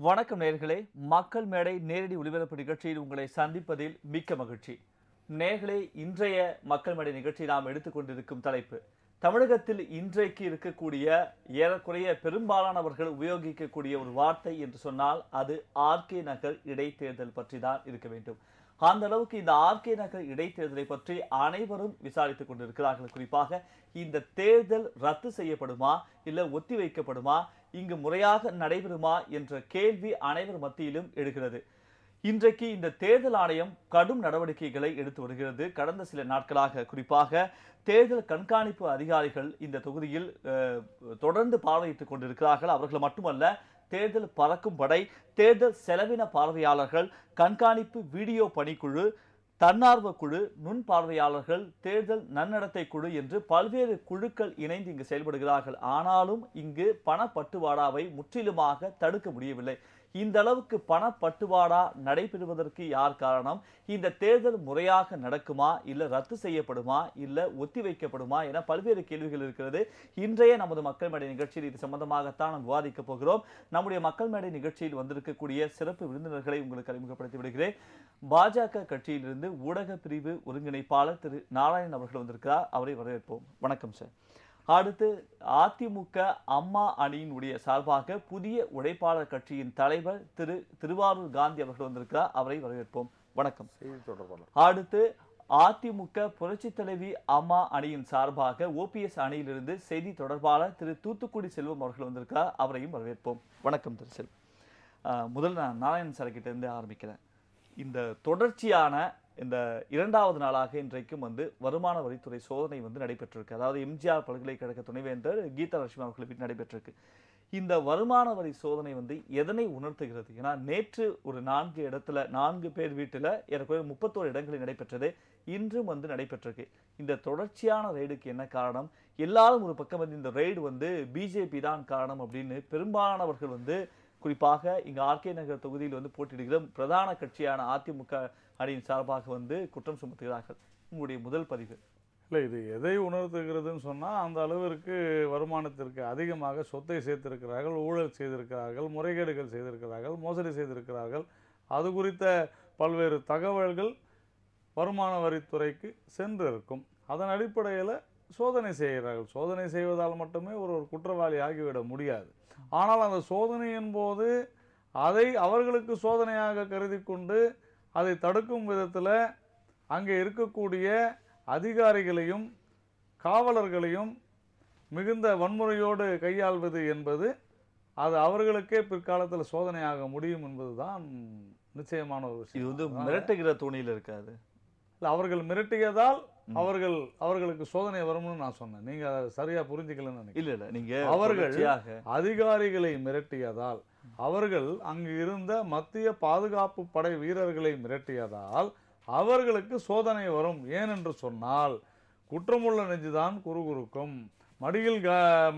வணக்கம் நேர்களே மக்கள் மேடை நேரடி ஒளிபரப்பு நிகழ்ச்சியில் உங்களை சந்திப்பதில் மிக்க மகிழ்ச்சி நேர்களே இன்றைய மக்கள் மேடை நிகழ்ச்சி நாம் எடுத்துக்கொண்டிருக்கும் தலைப்பு தமிழகத்தில் இன்றைக்கு இருக்கக்கூடிய ஏறக்குறைய பெரும்பாலானவர்கள் உபயோகிக்கக்கூடிய ஒரு வார்த்தை என்று சொன்னால் அது ஆர்கே நகர் இடைத்தேர்தல் பற்றி தான் இருக்க வேண்டும் அந்த அளவுக்கு இந்த ஆர்கே நகர் இடைத்தேர்தலை பற்றி அனைவரும் விசாரித்துக் கொண்டிருக்கிறார்கள் குறிப்பாக இந்த தேர்தல் ரத்து செய்யப்படுமா இல்ல ஒத்தி வைக்கப்படுமா இங்கு முறையாக நடைபெறுமா என்ற கேள்வி அனைவர் மத்தியிலும் எழுகிறது இன்றைக்கு இந்த தேர்தல் ஆணையம் கடும் நடவடிக்கைகளை எடுத்து வருகிறது கடந்த சில நாட்களாக குறிப்பாக தேர்தல் கண்காணிப்பு அதிகாரிகள் இந்த தொகுதியில் அஹ், தொடர்ந்து பார்வையிட்டுக் கொண்டிருக்கிறார்கள் அவர்கள் மட்டுமல்ல தேர்தல் பறக்கும் படை தேர்தல் செலவின பார்வையாளர்கள் கண்காணிப்பு வீடியோ பணிக்குழு தன்னார்வ குழு நுண் பார்வையாளர்கள் தேர்தல் நன்னடத்தை குழு என்று பல்வேறு குழுக்கள் இணைந்து இங்கு செயல்படுகிறார்கள் ஆனாலும் இங்கு பணப்பட்டுவாடாவை முற்றிலுமாக தடுக்க முடியவில்லை இந்த அளவுக்கு பணப்பட்டுவாடா நடைபெறுவதற்கு யார் காரணம் இந்த தேர்தல் முறையாக நடக்குமா இல்ல ரத்து செய்யப்படுமா இல்ல ஒத்தி வைக்கப்படுமா என பல்வேறு கேள்விகள் இருக்கிறது இன்றைய நமது மக்கள் மேடை நிகழ்ச்சியில் இது சம்பந்தமாகத்தான் நாம் விவாதிக்க போகிறோம் நம்முடைய மக்கள் மேடை நிகழ்ச்சியில் வந்திருக்கக்கூடிய சிறப்பு விருந்தினர்களை உங்களுக்கு அறிமுகப்படுத்தி விடுகிறேன் பாஜக கட்சியிலிருந்து ஊடக பிரிவு ஒருங்கிணைப்பாளர் திரு நாராயணன் அவர்கள் வந்திருக்கிறார் அவரை வரவேற்போம் வணக்கம் சார் அடுத்து அதிமுக அம்மா அணியினுடைய சார்பாக புதிய உழைப்பாளர் கட்சியின் தலைவர் திரு திருவாரூர் காந்தி அவர்கள் வந்திருக்கிறார் அவரை வரவேற்போம் வணக்கம் செய்தி தொடர்பாளர் அடுத்து அதிமுக புரட்சி தலைவி அம்மா அணியின் சார்பாக ஓபிஎஸ் அணியிலிருந்து செய்தி தொடர்பாளர் திரு தூத்துக்குடி செல்வம் அவர்கள் வந்திருக்கிறார் அவரையும் வரவேற்போம் வணக்கம் திரு செல்வம் ஆஹ் முதல்ல நான் நாராயணன் சார் கிட்ட இருந்து ஆரம்பிக்கிறேன் இந்த தொடர்ச்சியான இந்த இரண்டாவது நாளாக இன்றைக்கும் வந்து வருமான வரித்துறை சோதனை வந்து நடைபெற்றிருக்கு அதாவது எம்ஜிஆர் பல்கலைக்கழக துணைவேந்தர் கீதா லட்சுமி அவர்கள் வீட்டு நடைபெற்றிருக்கு இந்த வருமான வரி சோதனை வந்து எதனை உணர்த்துகிறது ஏன்னா நேற்று ஒரு நான்கு இடத்துல நான்கு பேர் வீட்டுல ஏறக்குறைய முப்பத்தோரு இடங்களில் நடைபெற்றது இன்றும் வந்து நடைபெற்றிருக்கு இந்த தொடர்ச்சியான ரெய்டுக்கு என்ன காரணம் எல்லாரும் ஒரு பக்கம் வந்து இந்த ரெய்டு வந்து பிஜேபி தான் காரணம் அப்படின்னு பெரும்பாலானவர்கள் வந்து குறிப்பாக இங்க ஆர்கே நகர் தொகுதியில் வந்து போட்டியிடுகிற பிரதான கட்சியான அதிமுக அணியின் சார்பாக வந்து குற்றம் சுமத்துகிறார்கள் உங்களுடைய முதல் பதிவு இல்லை இது எதை உணர்த்துகிறதுன்னு சொன்னால் அந்த அளவிற்கு வருமானத்திற்கு அதிகமாக சொத்தை சேர்த்திருக்கிறார்கள் ஊழல் செய்திருக்கிறார்கள் முறைகேடுகள் செய்திருக்கிறார்கள் மோசடி செய்திருக்கிறார்கள் அது குறித்த பல்வேறு தகவல்கள் வருமான வரித்துறைக்கு சென்று இருக்கும் அதன் அடிப்படையில் சோதனை செய்கிறார்கள் சோதனை செய்வதால் மட்டுமே ஒரு ஒரு குற்றவாளி ஆகிவிட முடியாது ஆனால் அந்த சோதனையின் போது அதை அவர்களுக்கு சோதனையாக கருதி கொண்டு அதை தடுக்கும் விதத்தில் அங்கே இருக்கக்கூடிய அதிகாரிகளையும் காவலர்களையும் மிகுந்த வன்முறையோடு கையாள்வது என்பது அது அவர்களுக்கே பிற்காலத்தில் சோதனையாக முடியும் என்பதுதான் நிச்சயமான ஒரு இது விஷயம் வந்து அதனால- மிரட்டுகிற தோணியில் இருக்காது இல்ல, அவர்கள் மிரட்டியதால் அவர்கள் அவர்களுக்கு சோதனை வரும்னு நான் சொன்னேன் நீங்க அதை சரியா புரிஞ்சுக்கலன்னு நினைக்கிறேன் இல்ல இல்ல நீங்க அவர்கள் தொடர்ச்சியாக அதிகாரிகளை மிரட்டியதால் அவர்கள் அங்கு இருந்த மத்திய பாதுகாப்பு படை வீரர்களை மிரட்டியதால் அவர்களுக்கு சோதனை வரும் ஏனென்று சொன்னால் குற்றமுள்ள நெஞ்சுதான் குறுகுறுக்கும் மடியில் க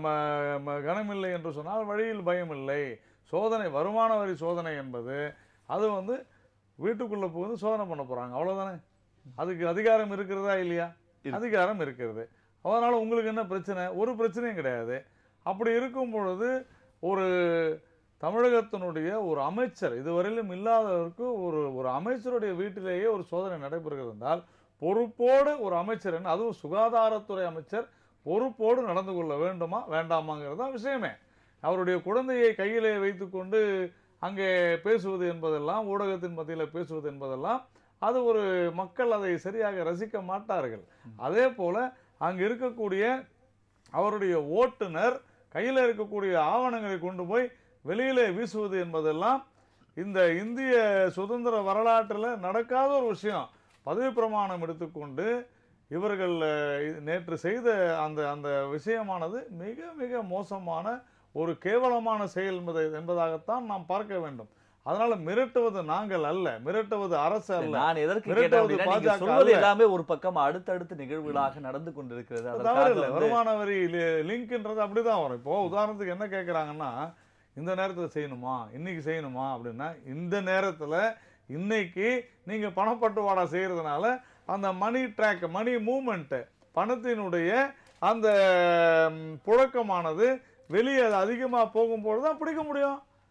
ம- ம- கனமில்லை என்று சொன்னால் வழியில் பயமில்லை சோதனை வருமான வரி சோதனை என்பது அது வந்து வீட்டுக்குள்ள புகுந்து சோதனை பண்ண போறாங்க அவ்வளவுதானே அதுக்கு அதிகாரம் இருக்கிறதா இல்லையா இருக்கு. அதிகாரம் இருக்கிறது அதனால உங்களுக்கு என்ன பிரச்சனை ஒரு பிரச்சனையும் கிடையாது அப்படி இருக்கும் பொழுது ஒரு தமிழகத்தினுடைய ஒரு அமைச்சர் இதுவரையிலும் இல்லாதவருக்கு ஒரு ஒரு அமைச்சருடைய வீட்டிலேயே ஒரு சோதனை நடைபெறுகிறது என்றால் பொறுப்போடு ஒரு அமைச்சர் என்ன அதுவும் சுகாதாரத்துறை அமைச்சர் பொறுப்போடு நடந்து கொள்ள வேண்டுமா வேண்டாமாங்கிறது தான் விஷயமே அவருடைய குழந்தையை கையிலே வைத்துக்கொண்டு அங்கே பேசுவது என்பதெல்லாம் ஊடகத்தின் மத்தியில் பேசுவது என்பதெல்லாம் அது ஒரு மக்கள் அதை சரியாக ரசிக்க மாட்டார்கள் அதே போல அங்கு இருக்கக்கூடிய அவருடைய ஓட்டுநர் கையில் இருக்கக்கூடிய ஆவணங்களை கொண்டு போய் வெளியிலே வீசுவது என்பதெல்லாம் இந்த இந்திய சுதந்திர வரலாற்றில் நடக்காத ஒரு விஷயம் பதவி பிரமாணம் எடுத்துக்கொண்டு இவர்கள் அஹ், இது- நேற்று செய்த அந்த அந்த விஷயமானது மிக மிக மோசமான ஒரு கேவலமான செயல் என்பதை என்பதாகத்தான் நாம் பார்க்க வேண்டும் அதனால மிரட்டுவது நாங்கள் அல்ல மிரட்டுவது அரசு அல்ல நான் எதற்கு மிரட்டுவது கேட்டேன் அப்படின்னா நீங்க பாஜக சொல்வது அல்ல. எல்லாமே ஒரு பக்கம் அடுத்தடுத்து நிகழ்வுகளாக நடந்து கொண்டிருக்கிறது தவறு அதற்காக இல்லை வந்து வருமான வரி லிங்க்ன்றது அப்படிதான் வரும் இப்போ உதாரணத்துக்கு என்ன கேட்குறாங்கன்னா இந்த நேரத்தில் செய்யணுமா இன்னைக்கு செய்யணுமா அப்படின்னா இந்த நேரத்தில் இன்னைக்கு நீங்க பணப்பட்டுவாடா செய்யறதுனால அந்த மணி ட்ராக் மணி மூமெண்ட்டு பணத்தினுடைய அந்த ம், புழக்கமானது வெளியே அது அதிகமாக போகும்போது தான் பிடிக்க முடியும்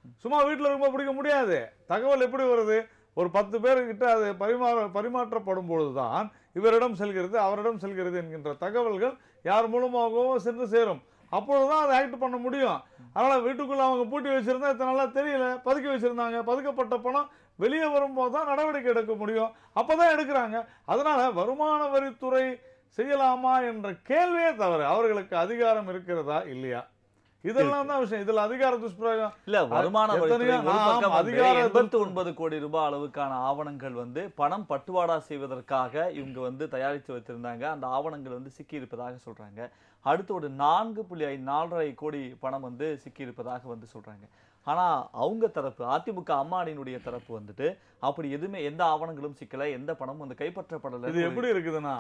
சும்மா வீட்டில் இருக்கும்போது பிடிக்க முடியாது தகவல் எப்படி வருது ஒரு பத்து பேர்கிட்ட அது பரிமாற பரிமாற்றப்படும் பொழுதுதான் இவரிடம் செல்கிறது அவரிடம் செல்கிறது என்கின்ற தகவல்கள் யார் மூலமாகவோ சென்று சேரும் அப்பொழுதுதான் அதை ஆக்ட் பண்ண முடியும் அதனால வீட்டுக்குள்ள அவங்க பூட்டி வச்சிருந்தா இத்தனை நாளா தெரியல பதுக்கி வச்சிருந்தாங்க பதுக்கப்பட்ட பணம் வெளியே வரும்போது தான் நடவடிக்கை எடுக்க முடியும் அப்பதான் எடுக்கிறாங்க அதனால வருமான வரித்துறை செய்யலாமா என்ற கேள்வியே தவறு அவர்களுக்கு அதிகாரம் இருக்கிறதா இல்லையா இதெல்லாம் தான் விஷயம் இதுல அதிகார துஷ்பிரயோகம் இல்ல வருமான எத்தனையோ வரித்துறை ஒரு நாம் பக்கம் வந்து அதிகார எண்பத்தி ஒன்பது கோடி ரூபாய் அளவுக்கான ஆவணங்கள் வந்து பணம் பட்டுவாடா செய்வதற்காக இவங்க வந்து தயாரித்து வைத்திருந்தாங்க அந்த ஆவணங்கள் வந்து சிக்கி இருப்பதாக சொல்றாங்க அடுத்து ஒரு நான்கு புள்ளி ஐந்து நாலரை கோடி பணம் வந்து சிக்கி இருப்பதாக வந்து சொல்றாங்க ஆனா அவங்க தரப்பு அதிமுக அம்மானியினுடைய தரப்பு வந்துட்டு அப்படி எதுவுமே எந்த ஆவணங்களும் சிக்கல எந்த பணமும் வந்து கைப்பற்றப்படல இது எப்படி இருக்குதுன்னா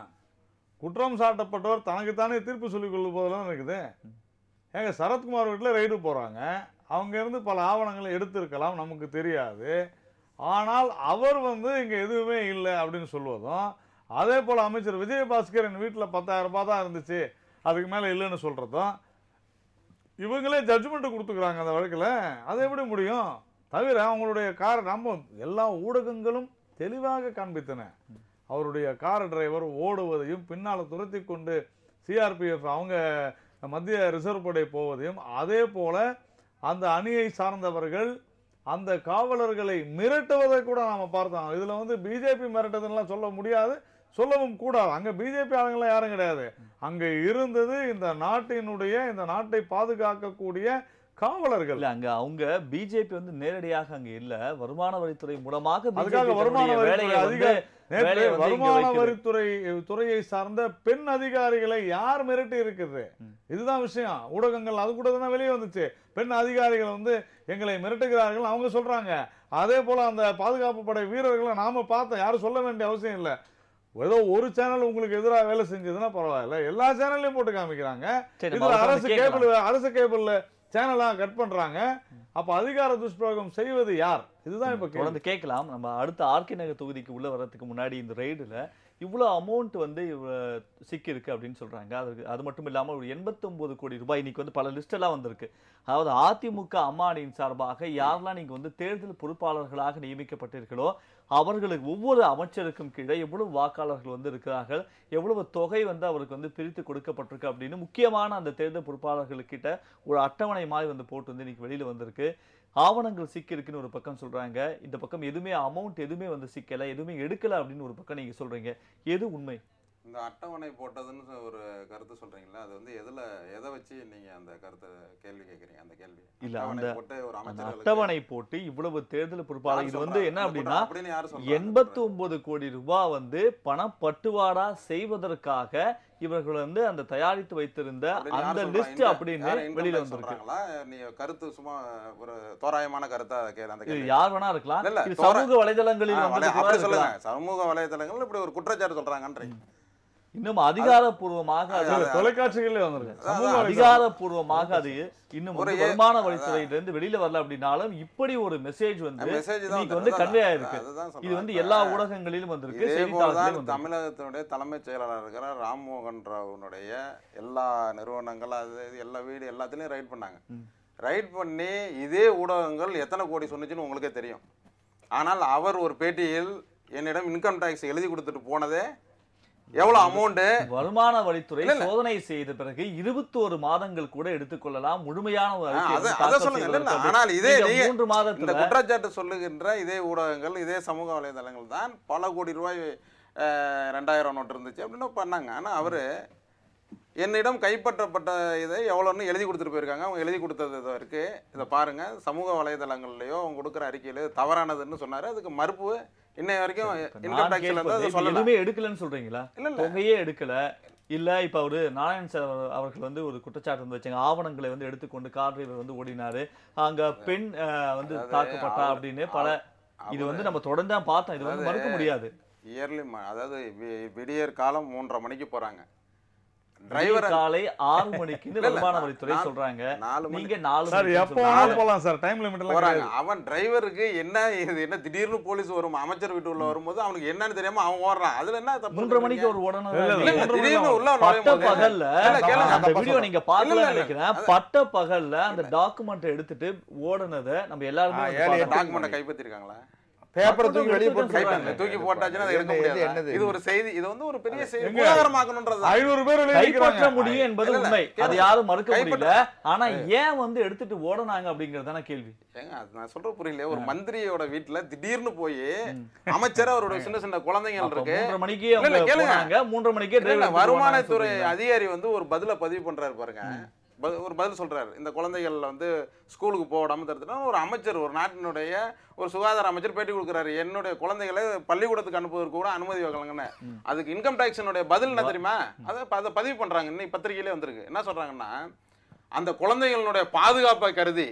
குற்றம் சாட்டப்பட்டவர் தனக்குத்தானே தீர்ப்பு சொல்லிக் கொள்ளும் போதெல்லாம் இருக்குது ஏங்க சரத்குமார் வீட்டில் ரைடு போறாங்க அவங்க இருந்து பல ஆவணங்களை எடுத்திருக்கலாம் நமக்கு தெரியாது ஆனால் அவர் வந்து இங்க எதுவுமே இல்லை அப்படின்னு சொல்வதும் அதே போல அமைச்சர் விஜயபாஸ்கர் என் வீட்டில் பத்தாயிரம் ரூபாய் தான் இருந்துச்சு அதுக்கு மேல இல்லைன்னு சொல்றதும் இவங்களே ஜட்ஜ்மெண்ட் கொடுத்துக்கிறாங்க அந்த வழக்குல அது எப்படி முடியும் தவிர அவங்களுடைய கார் நம்ம எல்லா ஊடகங்களும் தெளிவாக காண்பித்தன அவருடைய கார் டிரைவர் ஓடுவதையும் பின்னால் துரத்தி கொண்டு சிஆர்பிஎஃப் அவங்க மத்திய ரிசர்வ் படை போவதையும் அதே போல அந்த அணியை சார்ந்தவர்கள் அந்த காவலர்களை மிரட்டுவதை கூட நாம பார்த்தோம் இதுல வந்து பிஜேபி மிரட்டுதுன்னெல்லாம் சொல்ல முடியாது சொல்லவும் கூடாது அங்க பிஜேபி ஆளுங்களாம் யாரும் கிடையாது அங்க இருந்தது இந்த நாட்டினுடைய இந்த நாட்டை பாதுகாக்கக்கூடிய காவலர்கள் இல்ல அங்க அவங்க பிஜேபி வந்து நேரடியாக அங்க இல்ல வருமான வரித்துறை மூலமாக அதுக்காக BJP வருமான தன்னுடைய வரித்துறை வேலையை வந்து அதிகாரி நேற்று வேலையை வந்து இங்க வருமான வைக்குது. வரித்துறை துறையை சார்ந்த பெண் அதிகாரிகளை யார் மிரட்டி இருக்குது ம். இதுதான் விஷயம் ஊடகங்கள் அது கூட தானே வெளியே வந்துச்சு பெண் அதிகாரிகள் வந்து எங்களை மிரட்டுகிறார்கள் அவங்க சொல்றாங்க அதே போல அந்த பாதுகாப்பு படை வீரர்களை நாம பார்த்தோம் யாரும் சொல்ல வேண்டிய அவசியம் இல்லை ஏதோ ஒரு சேனல் உங்களுக்கு எதிராக வேலை செஞ்சதுன்னா பரவாயில்ல எல்லா சேனல்லையும் போட்டு காமிக்கிறாங்க சரி, நம்ம இதுல அதை அரசு வந்து கேட்கலாம். கேபிள் அரசு கேபிள்ல சேனலா கட் பண்றாங்க அப்ப அதிகார துஷ்பிரயோகம் செய்வது யார் இதுதான் இப்ப கேள்வி தொடர்ந்து கேட்கலாம் நம்ம அடுத்த ஆர்கே நகர் தொகுதிக்கு உள்ள வர்றதுக்கு முன்னாடி இந்த ரெய்டுல இவ்வளவு அமௌண்ட் வந்து இவ்வ- சிக்கி இருக்கு அப்படின்னு சொல்றாங்க அதுக்கு அது மட்டும் இல்லாம ஒரு 89 கோடி ரூபாய் இன்னைக்கு வந்து பல லிஸ்ட் எல்லாம் வந்திருக்கு அதாவது அதிமுக அம்மா அணியின் சார்பாக யாரெல்லாம் நீங்க வந்து தேர்தல் பொறுப்பாளர்களாக நியமிக்கப்பட்டிருக்கிறோ அவர்களுக்கு ஒவ்வொரு அமைச்சருக்கும் கீழே எவ்வளவு வாக்காளர்கள் வந்து இருக்கிறார்கள் எவ்வளவு தொகை வந்து அவருக்கு வந்து பிரித்து கொடுக்கப்பட்டிருக்கு அப்படின்னு முக்கியமான அந்த தேர்தல் பொறுப்பாளர்களுக்கிட்ட ஒரு அட்டவணை மாதிரி வந்து போட்டு வந்து இன்னைக்கு வெளியில வந்திருக்கு ஆவணங்கள் சிக்கிருக்குன்னு ஒரு பக்கம் சொல்றாங்க இந்த பக்கம் எதுவுமே அமௌண்ட் எதுவுமே வந்து சிக்கல எதுவுமே எடுக்கல அப்படின்னு ஒரு பக்கம் நீங்க சொல்றீங்க எது உண்மை இந்த அட்டவணை போட்டதுன்னு ஒரு கருத்து சொல்றீங்களா அது வந்து எதுல எதை வச்சு நீங்க அந்த கருத்தை கேள்வி கேக்குறீங்க அந்த கேள்வி இல்ல, அட்டவணை அந்த- போட்டு ஒரு அந்த அமைச்சர்களுக்கு அட்டவணை போட்டு இவ்வளவு தேர்தல் பொறுப்பாளர் இது வந்து என்ன அப்படின்னா அப்படின்னு யாரு சொல்றாங்க எண்பத்தி ஒன்பது கோடி ரூபாய் வந்து பணப்பட்டுவாடா செய்வதற்காக இவர்கள் வந்து அந்த தயாரித்து வைத்திருந்த அப்படின்னு யார் அந்த சொல்றா? லிஸ்ட் இந்த- அப்படின்னு யாரு income வெளியில tax வந்திருக்கு சொல்றாங்களா? நீ கருத்து சும்மா ஒரு தோராயமான கருத்தா கேளு அந்த இது கேள்வி யார் வேணா இருக்கலாம் இல்ல, இது தோர- சமூக வலைதளங்களில் ஆ, வந்து வலை- கூட அப்படி சொல்லுங்க இருக்கலாம். சமூக வலைதளங்கள்ல இப்படி ஒரு குற்றச்சாட்டு சொல்றாங்கன்றீங்க இன்னும் அதிகாரப்பூர்வமாக அது அது- தொலைக்காட்சிகளே வந்திருக்கு அதான் சமூக வலைதளம். அதிகாரப்பூர்வமாக அது இன்னும் ஒரு வந்து ஏ- வருமான வரித்துறையில இருந்து வெளியில வரல அப்படின்னாலும் இப்படி ஒரு மெசேஜ் வந்து மெசேஜ் தான் இன்னைக்கு வந்து அதுதான் கன்வே ஆயிருக்கு அதுதான் இது வந்து சொல்றேன். எல்லா ஊடகங்களிலும் வந்திருக்கு இதே செய்தித்தாள்களிலும் போலதான் வந்திருக்கு தமிழகத்தினுடைய தலைமைச் செயலாளர் இருக்கிற ராம்மோகன் ராவுனுடைய எல்லா நிறுவனங்கள் அது இது எல்லா வீடு எல்லாத்துலயும் ரைட் பண்ணாங்க ம். ரைட் பண்ணி இதே ஊடகங்கள் எத்தனை கோடி சொன்னுச்சுன்னு உங்களுக்கே தெரியும் ஆனால் அவர் ஒரு பேட்டியில் என்னிடம் இன்கம் டேக்ஸ் எழுதி கொடுத்துட்டு போனதே எவ்வளவு அமௌண்ட் வருமான வரித்துறை இல்ல, இல்ல. சோதனை செய்த பிறகு இருபத்தோரு மாதங்கள் கூட எடுத்துக்கொள்ளலாம் முழுமையான ஒரு அறிக்கை அது வந்து அதை தாக்கல் சொல்லுங்க இல்ல, இல்ல. செய்வதற்கு ஆனால் இதே நீங்க நீங்க மூன்று இந்த மாதத்துல குற்றச்சாட்டு சொல்லுகின்ற இதே ஊடகங்கள் இதே சமூக வலைதளங்கள் தான் பல கோடி ரூபாய் அஹ், ரெண்டாயிரம் நோட்டு இருந்துச்சு அப்படின்னு பண்ணாங்க ஆனா அவரு என்னிடம் கைப்பற்றப்பட்ட இதை எவ்வளோன்னு எழுதி கொடுத்துட்டு போயிருக்காங்க அவங்க எழுதி கொடுத்தது இதோ இருக்கு இதை பாருங்க சமூக வலைதளங்கள்லயோ அவங்க கொடுக்குற அறிக்கையில தவறானதுன்னு சொன்னாரு அதுக்கு மறுப்பு இன்னை வரைக்கும் இன்கம் நான் டேக்ஸ்ல இருந்து கேட்பது, அதை இப்ப சொல்லல எதுவுமே எடுக்கலன்னு சொல்றீங்களா இல்ல இல்ல தொகையே எடுக்கல இல்ல இப்ப அவரு நாராயண் சார் அவர்- அவர்கள் வந்து ஒரு குற்றச்சாட்டு வந்து வச்சாங்க ஆவணங்களை வந்து எடுத்துக்கொண்டு கார் டிரைவர் வந்து ஓடினாரு அங்க பெண் அஹ், வந்து அதாவது தாக்கப்பட்டா அவர்- அப்படின்னு பல இது அவரு- வந்து நம்ம தொடர்ந்து தான் பார்த்தோம் இது வந்து அதாவது மறுக்க முடியாது இயர்லி அதாவது வி- விடியற் காலம் மூன்றரை மணிக்கு போகிறாங்க டிரைவர் காலை ஆறு மணிக்கு இல்ல, இல்ல, வருமான வரித்துறை நான் சொல்றாங்க நாலு மணி நீங்க நாலு சார் மணிக்கு எப்போ சொல்றீங்க. வேணாலும் போகலாம் சார் டைம் லிமிட் எல்லாம் போறாங்க கிடையாது. அவன் டிரைவருக்கு என்ன இது என்ன திடீர்னு போலீஸ் வரும் அமைச்சர் வீட்டு உள்ள வரும்போது அவனுக்கு என்னன்னு தெரியாம அவன் ஓடுறான் அதுல என்ன தப்பு மூன்றரை மணிக்கு சொல்றீங்க? ஒரு உடனே இல்ல, இல்ல, இல்ல, இல்ல, மூன்றரை திடீர்னு மணி உள்ள பட்ட நுழையும் போது- பகல்ல இல்ல, கேளுங்க, அந்த அந்த வீடியோ நீங்க இல்ல, இல்ல, பார்க்கல இல்ல. நினைக்கிறேன் அது- பட்ட பகல்ல அந்த டாக்குமெண்ட் எடுத்துட்டு ஓடுனத நம்ம எல்லாருமே ஆ, வந்து ஏழு, பார்த்தோம். டாக்குமெண்ட்டை கைப்பற்றிருக்காங்களா பேப்பரை தூக்கி வெளியே போட்டு சொல்றாங்க. கைப்பற்றல. தூக்கி போட்டாச்சுன்னா அதை எடுக்க என்ன- இது முடியாது என்னது? இது ஒரு செய்தி இது வந்து ஒரு பெரிய செய்தி எங்க? புகாகரமாக்கணுன்றது ஐநூறு பேர் வெளியே கைப்பற்ற நிக்கிறாங்க. முடியும் என்பது இல்ல, இல்ல, உண்மை கேளுங்க. அதை யாரும் மறுக்க கைப்பற்ற- முடியல ஆனா ஏன் வந்து எடுத்துட்டு ஓடுனாங்க அப்படிங்கறதான கேள்வி ஏங்க அது நான் சொல்ற புரியல ஒரு மந்திரியோட வீட்டுல திடீர்னு போய் அமைச்சர் அவரோட சின்ன சின்ன குழந்தைகள் அப்ப இருக்கு மூன்றரை மணிக்கு இல்ல, அவங்க இல்ல, கேளுங்க. போனாங்க மூன்றரை மணிக்கே இல்ல, இல்ல, driver எடுத்துட்டு வருமானத்துறை போனாங்கன்னு சொல்றீங்க. அதிகாரி வந்து ஒரு பதில பதிவு பண்றாரு பாருங்க ப- ஒரு பதில் சொல்றாரு இந்த குழந்தைகள் வந்து ஸ்கூலுக்கு போக விடாம தடுத்துட்டா ஒரு அமைச்சர் ஒரு நாட்டினுடைய ஒரு சுகாதார அமைச்சர் பேட்டி கொடுக்குறாரு என்னுடைய குழந்தைகளை பள்ளிக்கூடத்துக்கு அனுப்புவதற்கு கூட அனுமதி வழங்குங்கன்னு அதுக்கு இன்கம் டேக்ஸினுடைய பதில் என்ன தெரியுமா அதை ப- அதை பதிவு பண்றாங்க இன்னைக்கு பத்திரிகையிலே வந்திருக்கு என்ன சொல்றாங்கன்னா அந்த குழந்தைகளுடைய பாதுகாப்பை கருதி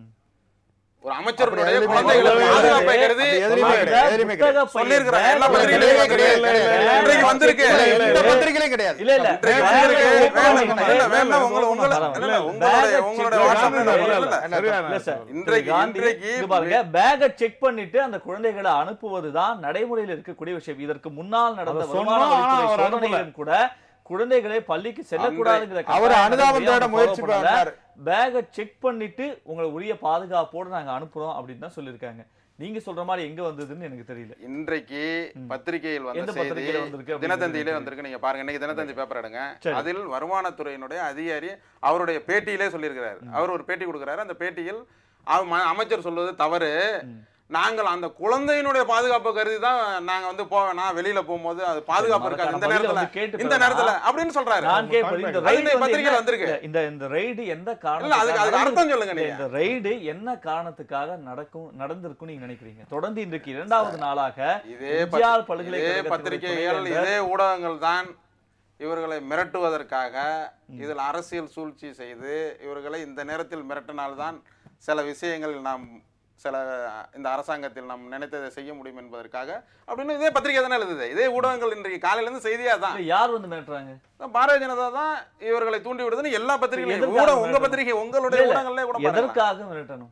ஒரு அமைச்சருடைய அப்படி எதுவுமே குழந்தைகளை கிடையாது. பாதுகாப்பை கருதி அப்படி எதுவுமே அந்த கிடையாது. எதுவுமே கிடையாது. புத்தக பையில சொல்லியிருக்கிறேன். எல்லா bag பத்திரிகையிலும் வச்சிருக்க- கிடையாது. இல்ல, இல்ல, இல்ல, இன்றைக்கு வந்திருக்கு. இல்ல, இல்ல, இந்த இல்ல. பத்திரிகையிலும் கிடையாது இல்ல இல்ல இன்றைக்கு bag வந்திருக்கு. open வேணாம், பண்ணிட்டு- இல்ல, வேணாம், உங்களை- உங்களை- பரவாயில்ல. இல்ல, இல்ல, உங்களுடைய- Bag உங்களுடைய check WhatsApp பண்ணி- number இல்ல, இல்ல. இல்ல. சரியா? இல்ல சார் இன்றைக்கு- காந்தி, இன்றைக்கு இங்க பாருங்க பேக்கை செக் பண்ணிட்டு அந்த குழந்தைகளை அனுப்புவதுதான் நடைமுறையில் இருக்கக்கூடிய விஷயம் இதற்கு முன்னால் நடந்த அதை வருமான சொன்னோம், ஆனா வரித்துறை அவர் அனுப்பல. சோதனையிலும் கூட குழந்தைகளை பள்ளிக்கு செல்லக்கூடாதுங்கிற அவர் கட்டாயம் அனுதாபம் நடைமுறையை தேட அவங்க முயற்சி follow பண்ணல. பண்ணாரு பேக்கை செக் பண்ணிட்டு உங்களை உரிய பாதுகாப்போடு நாங்க அனுப்புறோம் அப்படின்னு தான் சொல்லியிருக்காங்க நீங்க சொல்ற மாதிரி எங்க வந்ததுன்னு எனக்கு தெரியல இன்றைக்கு பத்திரிகையில் வந்த எந்த செய்தி பத்திரிகையில வந்திருக்கு அப்படின்னு தினத்தந்தியிலே தெரியுது. வந்திருக்கு நீங்க பாருங்க இன்னைக்கு தினத்தந்தி பேப்பர் எடுங்க சரி. அதில் வருமானத்துறையினுடைய அதிகாரி அவருடைய பேட்டியிலே சொல்லியிருக்கிறார் அவர் ஒரு பேட்டி கொடுக்கிறாரு அந்த பேட்டியில் அவ- ம- அமைச்சர் சொல்வது தவறு நாங்கள் அந்த குழந்தையினுடைய பாதுகாப்பு கருதி தான் நாங்க வந்து போவேனா வெளியில போகும்போது அது பாதுகாப்பு இருக்காது இந்த மறக்காம நேரத்துல பதில வந்து கேட்டு இந்த பாருங்க. நேரத்துல அப்படின்னு சொல்றாரு நான் கேட்பது இந்த அது ரைடு இன்னைக்கு வந்து பத்திரிகையில என்ன- வந்திருக்கு. இல்ல, இந்த இந்த ரைடு எந்த இல்ல அதுக்கு காரணத்துக்காக அதுக்கு அர்த்தம் சொல்லுங்க இல்ல, நீங்க இந்த ரைடு என்ன காரணத்துக்காக நடக்கும் நடந்திருக்கும் நீங்க நினைக்கிறீங்க தொடர்ந்து இன்றைக்கு இரண்டாவது நாளாக இதே எம்ஜிஆர் பத்தி- இதே பல்கலைக்கழகத்தினுடைய பத்திரிகைகள் துணைவேந்தர் இதே ஊடகங்கள் தான் இவர்களை மிரட்டுவதற்காக இதில் அரசியல் சூழ்ச்சி செய்து இவர்களை இந்த நேரத்தில் மிரட்டினால்தான் சில விஷயங்கள் நாம் சில இந்த அரசாங்கத்தில் நாம் நினைத்ததை செய்ய முடியும் என்பதற்காக அப்படின்னு இதே பத்திரிகை தானே எழுதுது இதே ஊடகங்கள் இன்றைக்கு காலையில இருந்து செய்தியா தான் இல்ல, யார் வந்து மிரட்டுறாங்க பாரதிய ஜனதா தான் இவர்களை தூண்டி விடுதுன்னு எல்லா பத்திரிகைகளும் எதற்காக ஊடகம் உங்க மிரட்டணும்? பத்திரிகை உங்களுடைய இல்ல, இல்ல. ஊடகங்களே கூட பாருங்களேன். எதற்காக மிரட்டணும்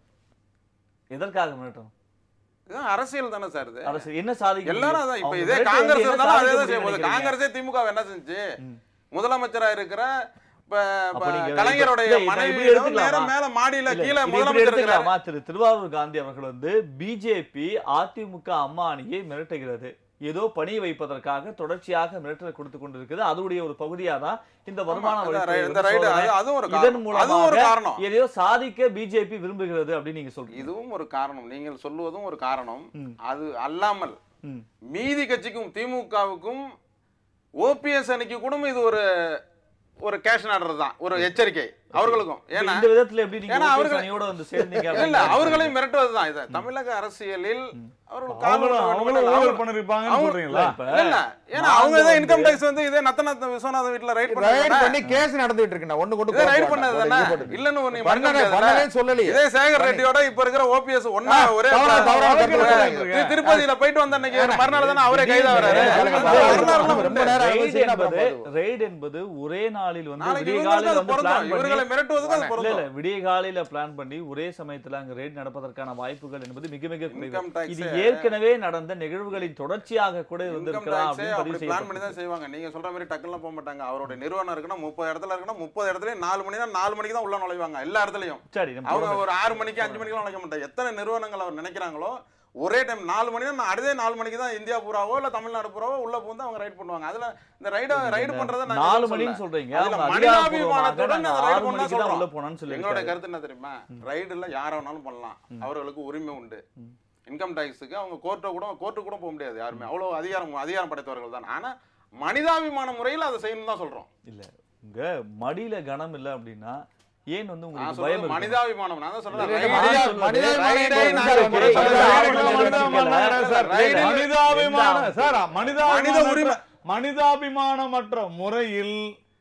எதற்காக மிரட்டணும் இதுதான் அரசியல் தானே சார் இது அரசு என்ன சாதிக்க எல்லாரும் முடியும்? அதான் இப்ப அவங்க இதே மிரட்டி காங்கிரஸ் வந்து என்ன இருந்தாலும் அதே சாதிக்க தான் செய்ய போகுது முடியும்னு நினைக்கிறீங்க? காங்கிரஸே திமுக என்ன செஞ்சு ம். முதலமைச்சரா இருக்கிற இப்ப அப்ப இப்ப நீங்க கலைஞருடைய இல்ல, இதை மனைவி இப்படி எடுத்துக்கலாமா? நேரம் மேல மாடியில இல்ல, கீழே இது இப்படி முதலமைச்சர் இருக்கிறாரு எடுத்துக்கலாமா? திரு திருவாரூர் காந்தி அவர்கள் வந்து பிஜேபி அதிமுக அம்மா அணியை மிரட்டுகிறது ஏதோ பணி வைப்பதற்காக தொடர்ச்சியாக மிரட்டல் கொடுத்து கொண்டிருக்குது அதனுடைய ஒரு பகுதியா தான் இந்த வருமான ஆமா, வரித்துறை இந்த வந்து ரைடு சோதனை. அதுவும் ஒரு இதன் காரணம் அதுவும் ஒரு மூலமாக காரணம் எதையோ சாதிக்க பிஜேபி விரும்புகிறது அப்படின்னு நீங்க சொல்றீங்க இதுவும் ஒரு காரணம் நீங்கள் சொல்லுவதும் ஒரு காரணம் ம். அது அல்லாமல் ம். மீதி கட்சிக்கும் திமுகவுக்கும் ஓபிஎஸ் அணிக்கு கூட இது ஒரு ஒரு கேஷ் ஆர்டர் தான் ஒரு எச்சரிக்கை அவர்களுக்கும் இப்ப ஏன்னா இந்த விதத்துல எப்படி நீங்க ஏன்னா OPS அவர்கள் அணியோட வந்து சேர்ந்தீங்க இல்ல அப்படின்னு அவர்களையும் மிரட்டுவதுதான் இது தமிழக அரசியலில் அவர்கள் கால் அவங்களும் ஊன்ற அவங்களும் வேண்டும். ஊழல் அவங்க- பண்ணிருப்பாங்கன்னு அவங்க- சொல்றீங்களா இப்ப இல்ல, இல்ல. ஏன்னா நாங்க அவங்க தான் இன்கம் வந்து- டாக்ஸ் வந்து இதே நத்தநாத் விஸ்வநாதன் வீட்டுல ரைட் ரைடு பண்ணாங்க பண்ணி கேஸ் நடந்துட்டு இருக்கு ஒண்ணு கொண்டு இதை ரைட் போட பண்ணது மாட்டாங்க. தானே போட்டு. இல்லன்னு நீ மறக்க பண்ணல முடியாதுல்ல? பண்ணலன்னு சொல்லலையே இதே சேகர் ரெட்டியோட இப்ப இருக்கிற ஓபிஎஸ் ஒன்னா ஒரே தவறா- தவறா கருத்து திரு- சொல்றாங்க. திருப்பதியில போயிட்டு வந்த அன்னைக்கு ஒரு மறுநாள் தானே அவரே கைதாகிறாரு சொல்லுங்க, அந்த சொல்லுங்க. மறுநாள்லாம் ரொம்ப உண்டு. நேரம் ரெய்டு ஆகுதுன்னா அப்புறம் என்பது போதும். ரெய்டு என்பது ஒரே நாளில் வந்து நாளைக்கு விடிய இவங்களுக்கு காலையில அது வந்து பொருந்தும் பிளான் பண்ணி இவர்களை மிரட்டுவதுக்கு அது இல்ல பொருந்தும் இல்ல விடிய காலையில பிளான் பண்ணி ஒரே சமயத்துல அங்க ரெய்டு நடப்பதற்கான வாய்ப்புகள் என்பது மிக மிக குறைவு Income tax இது ஏ- ஏற்கனவே நடந்த நிகழ்வுகளின் தொடர்ச்சியாக கூட இன்கம் இருந்திருக்கலாம் டாக்ஸே அப்படின்னு அப்படி பதிவு பிளான் பண்ணி செய்யப்பட்டிருக்கு தான் செய்வாங்க நீங்க சொல்ற மாதிரி டக்குலாம் போக மாட்டாங்க அவருடைய நிறுவனம் இருக்குன்னா முப்பது இடத்துல இருக்குன்னா முப்பது இடத்துல நாலு மணினா நாலு மணிக்கு தான் உள்ள நுழைவாங்க எல்லா இடத்துலயும் சரி நம்ம அவங்க தொடர்ந்து- ஒரு ஆறு மணிக்கு அஞ்சு மணிக்கெல்லாம் நுழைக்க மாட்டாங்க எத்தனை நிறுவனங்கள் அவர் நினைக்கிறாங்களோ ஒரே டைம் நாலு மணினா நான் அடுத்தே நாலு மணிக்கு தான் இந்தியா பூராவோ இல்ல தமிழ்நாடு பூராவோ உள்ள புகுந்து அவங்க ரைட் பண்ணுவாங்க அதுல இந்த ரைட ரைடு பண்றதை நான் நாலு எதுவும் மணின்னு சொல்லல. சொல்றீங்க அதுல அவங்க மனிதாபிமானத்துடன் அதிகாரப்பூர்வமாக அந்த நாங்க ரைடு ஆறு பண்ணா மணிக்கு தான் உள்ள சொல்றோம் போனோம்னு எங்களுடைய சொல்லியிருக்காரு கருத்து என்ன தெரியுமா ரைடுல யார வேணாலும் பண்ணலாம் அவர்களுக்கு உரிமை உண்டு இன்கம் டாக்ஸுக்கு அவங்க கோர்ட்டை கூட கோர்ட்டு கூட போக முடியாது யாருமே அவ்வளவு அதிகாரம் அதிகாரம் படைத்தவர்கள் தான் ஆனா மனிதாபிமான முறையில் அதை செய்யணும் தான் சொல்றோம் இல்ல உங்க மடியில கனம் இல்ல அப்படின்னா ஏன் வந்து நான் உங்களுக்கு சொல்றது பயம் இருக்கு? மனிதாபிமானம் நான் தான் சொல்றேன் இல்ல, ரைடு- மனிதா- சொல்றது மனிதாபிமானம் ரைடை என்பது நான் சார், சொல்றேன். ஒரு- மனிதாபிமானம் சார், ரைடு- மனிதாபிமான சார் மனித மனிதாபிமான உரிமை. மனிதாபிமானமற்ற முறையில்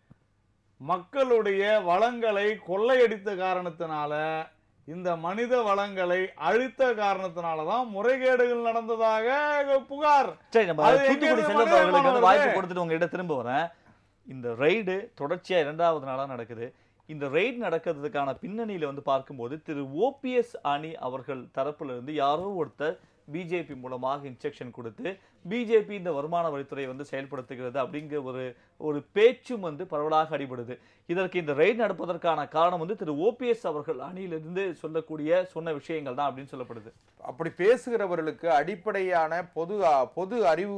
மக்களுடைய வளங்களை கொள்ளையடித்த காரணத்தினால இந்த மனித வளங்களை அழித்த காரணத்தினால தான் முறைகேடுகள் நடந்ததாக புகார் சரி நம்ம அது தூத்துக்குடி எங்கேருந்து செல்வம் அவர்களுக்கு வந்து மனிதாபிமானம் வாய்ப்பு வருது? கொடுத்துட்டு உங்ககிட்ட திரும்ப வரேன் இந்த ரெய்டு தொடர்ச்சியா இரண்டாவது நாளா நடக்குது இந்த ரெய்டு நடக்கிறதுக்கான பின்னணியில வந்து பார்க்கும்போது திரு ஓபிஎஸ் அணி அவர்கள் தரப்புல இருந்து யாரோ ஒருத்தர் பிஜேபி மூலமாக இன்ஸ்ட்ரக்ஷன் கொடுத்து பிஜேபி இந்த வருமான வரித்துறை வந்து செயல்படுத்துகிறது அப்படிங்கிற ஒரு ஒரு பேச்சும் வந்து பரவலாக அடிபடுது இதற்கு இந்த ரெய்டு நடப்பதற்கான காரணம் வந்து திரு ஓபிஎஸ் அவர்கள் அணியிலிருந்து சொல்லக்கூடிய சொன்ன விஷயங்கள் தான் அப்படின்னு சொல்லப்படுது அப்படி பேசுகிறவர்களுக்கு அடிப்படையான பொது பொது அறிவு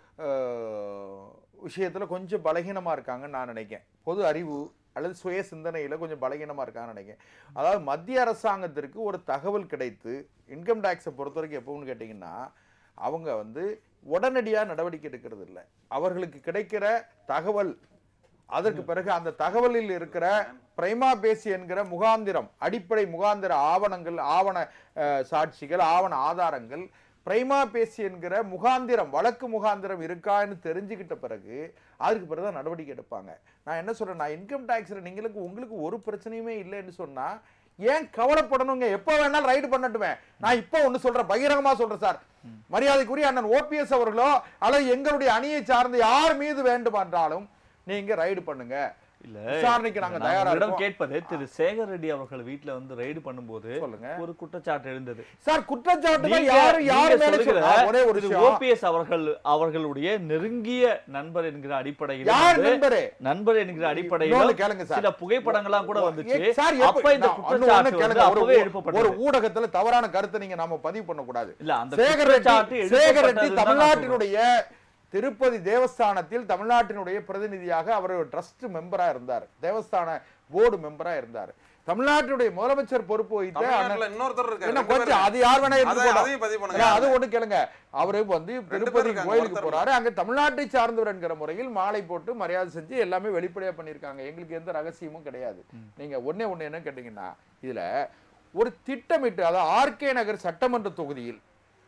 அஹ், விஷயத்துல கொஞ்சம் பலகீனமா இருக்காங்கன்னு நான் நினைக்கிறேன் பொது அறிவு அல்லது சுய சிந்தனையில கொஞ்சம் பலகீனமா இருக்காங்கன்னு நினைக்கிறேன் அதாவது மத்திய அரசாங்கத்திற்கு ஒரு தகவல் கிடைத்து இன்கம் டேக்ஸை பொறுத்த வரைக்கும் எப்போன்னு கேட்டிங்கன்னா அவங்க வந்து உடனடியா நடவடிக்கை எடுக்கிறது இல்லை அவர்களுக்கு கிடைக்கிற தகவல் அதற்கு பிறகு அந்த தகவலில் இருக்கிற பிரைமா பேசி என்கிற முகாந்திரம் அடிப்படை முகாந்திர ஆவணங்கள் ஆவண அஹ், சாட்சிகள் ஆவண ஆதாரங்கள் பிரைமா பேசி என்கிற முகாந்திரம் வழக்கு முகாந்திரம் இருக்கான்னு தெரிஞ்சுக்கிட்ட பிறகு அதுக்கு பிறகு தான் நடவடிக்கை எடுப்பாங்க நான் என்ன சொல்றேன் நான் இன்கம் டேக்ஸ்ல நீங்களுக்கு உங்களுக்கு ஒரு பிரச்சனையுமே இல்லைன்னு சொன்னா ஏன் கவலைப்படணுங்க எப்போ வேணாலும் ரைடு பண்ணட்டுமே நான் இப்போ ஒண்ணு சொல்றேன் பகிரங்கமா சொல்றேன் சார் மரியாதைக்குரிய அண்ணன் ஓபிஎஸ் அவர்களோ அல்லது எங்களுடைய அணியை சார்ந்த யார் மீது வேண்டுமென்றாலும் நீங்க ரைடு பண்ணுங்க இல்ல விசாரணைக்கு நாங்க நான் தயாரா உங்களிடம் இருக்கோம் கேட்பது திரு சேகர் ரெட்டி அவர்கள் வீட்டுல வந்து ரெய்டு பண்ணும்போது சொல்லுங்க ஒரு குற்றச்சாட்டு எழுந்தது சார் குற்றச்சாட்டு தான் நீங்க- யாரு யார் நீங்க மேல சொல்லுகிற சொல்ல ஒரே ஒரு திரு விஷயம் ஓபிஎஸ் அவர்கள் அவர்களுடைய நெருங்கிய நண்பர் என்கிற அடிப்படையில் யார் வந்து நண்பரு நண்பர் என்கிற அடிப்படையில் இன்னொன்னு கேளுங்க சார் சில புகைப்படங்கள்லாம் கூட வந்துச்சு ஏ, சார், எப்ப- அப்ப இந்த நான் ஒண்ணு குற்றச்சாட்டு ஒண்ணு வந்து கேளுங்க. ஒரு அப்பவே ஊ- ஒரு எழுப்பப்பட்டது ஊடகத்துல தவறான கருத்தை நீங்க நாம பதிவு பண்ணக்கூடாது இல்ல அந்த சேகர் ரெட்டி குற்றச்சாட்டு சேகர் ரெட்டி எழுப்பப்பட்டதுன்னு தான் நான் சொல்றேன். தமிழ்நாட்டினுடைய திருப்பதி தேவஸ்தானத்தில் தமிழ்நாட்டினுடைய பிரதிநிதியாக அவர் ட்ரஸ்ட் மெம்பரா இருந்தார் தேவஸ்தான போர்டு மெம்பரா இருந்தார் தமிழ்நாட்டினுடைய முதலமைச்சர் பொறுப்பு வைத்த தமிழ்நாட்டுல அண்ணன் இன்னொருத்தர் இருக்காரு என்ன ரெண்டு பேர் கொஞ்சம் அது யார் வேணா அதை- எடுத்துக்கோங்க அதையும் பதிவு பண்ணுங்க ஏன்னா, அது ஒண்ணு கேளுங்க அவரு வந்து பேர் திருப்பதி இருக்காங்க, கோயிலுக்கு ஒருத்தர் போறாரு அங்க தமிழ்நாட்டை சார்ந்தவர் என்கிற முறையில் மாலை போட்டு மரியாதை செஞ்சு எல்லாமே வெளிப்படையா பண்ணிருக்காங்க எங்களுக்கு எந்த ரகசியமும் கிடையாது நீங்க ஒண்ணே ஒண்ணு என்ன கேட்டீங்கன்னா இதுல ஒரு திட்டமிட்டு அதாவது ஆர்கே நகர் சட்டமன்ற தொகுதியில்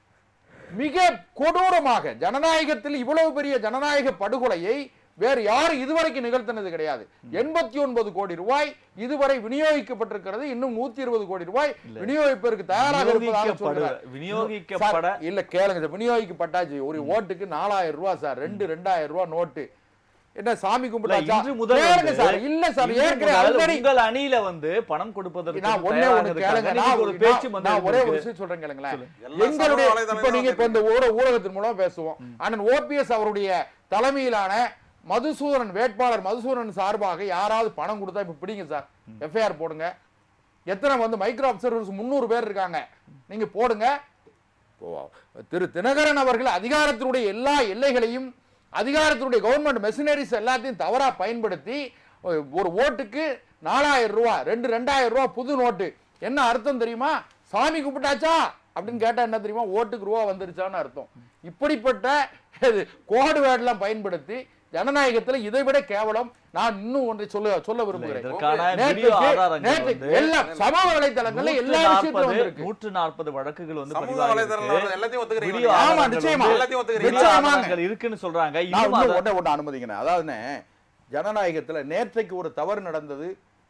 மிக கொடூரமாக ஜனநாயகத்தில் இவ்வளவு பெரிய ஜனநாயக படுகொலையை வேறு யாரும் இதுவரைக்கும் நிகழ்த்தினது கிடையாது எண்பத்தி ஒன்பது கோடி ரூபாய் இதுவரை விநியோகிக்கப்பட்டிருக்கிறது இன்னும் நூத்தி இருபது கோடி ரூபாய் விநியோகிப்பதற்கு தயாராக இருப்பதாக விநியோகிக்கப்பட சொல்றார் விநியோகிக்கப்பட சார், இல்ல கேளுங்க சார் விநியோகிக்கப்பட்டாச்சு ஒரு ஓட்டுக்கு நாலாயிரம் ரூபாய் சார் ரெண்டு ரெண்டாயிரம் ரூபாய் நோட்டு என்ன சாமி இல்ல, கும்பிட்டாச்சா இன்று முதல் கேளுங்க வந்து- சார் இல்ல சார் இன்று ஏற்கனவே முதல் ஆல்ரெடி உங்கள் அணியில வந்து பணம் கொடுப்பதற்கு நான் ஒண்ணே தயாராக ஒண்ணு இருக்காங்க. கேளுங்க நீங்க நான் ஒரு பேச்சு நான் வந்து நான் ஒரே ஒரு இருக்கு. விஷயம் சொல்றேன் கேளுங்களேன் எல்லா எங்களுடைய சமூக வலைதளங்களும் இப்ப நீங்க இப்ப இந்த வந்திருக்கு. ஊட ஊடகத்தின் மூலம் பேசுவோம் அண்ணன் ஓபிஎஸ் அவருடைய தலைமையிலான மதுசூதனன் வேட்பாளர் மதுசூதனன் சார்பாக யாராவது பணம் கொடுத்தா இப்ப பிடிங்க சார் எஃப்ஐஆர் போடுங்க எத்தனை வந்து மைக்ரோ அப்சர்வர்ஸ் முந்நூறு பேர் இருக்காங்க நீங்க போடுங்க ஓ, திரு தினகரன் அவர்கள் அதிகாரத்தினுடைய எல்லா எல்லைகளையும் அதிகாரத்தினுடைய கவர்மெண்ட் மெஷினரிஸ் எல்லாத்தையும் தவறா பயன்படுத்தி ஒ- ஒரு ஓட்டுக்கு நாலாயிரம் ரூபாய் ரெண்டு ரெண்டாயிரம் ரூபாய் புது நோட்டு என்ன அர்த்தம் தெரியுமா சாமி கும்பிட்டாச்சா அப்படின்னு கேட்டா என்ன தெரியுமா ஓட்டுக்கு ரூபா வந்துருச்சான்னு அர்த்தம் இப்படிப்பட்ட இது கோடு வேர்டெல்லாம் பயன்படுத்தி ஜனநாயகத்துல இதை விட கேவலம் நான் இன்னும் ஒன்றை சொல்ல சொல்ல விரும்புகிறேன் இதற்கான வீடியோ நேற்றுக்கு ஆதாரங்கள் நேற்று வந்து எல்லாம் சமூக வலைதளங்கள்ல எல்லா விஷயத்திலும் 140 வந்திருக்கு 140 வழக்குகள் வந்து சமூக பதிவாகி வலைதளங்கள் இருக்கு. எல்லாத்தையும் ஒத்துக்கிறீங்களா வீடியோ நீங்க? ஆமா, ஆதாரங்கள் நிச்சயமா. வந்து- எல்லாத்தையும் வீடியோ ஒத்துக்கிறீங்களா நிச்சயமாங்க. ஆதாரங்கள் இருக்குன்னு சொல்றாங்க நான் இன்னும் இன்னும் அத- ஒண்ணே ஒண்ணு அனுமதிக்கிறேன் அதாவதுண்ணே ஜனநாயகத்துல நேற்றைக்கு ஒரு தவறு நடந்தது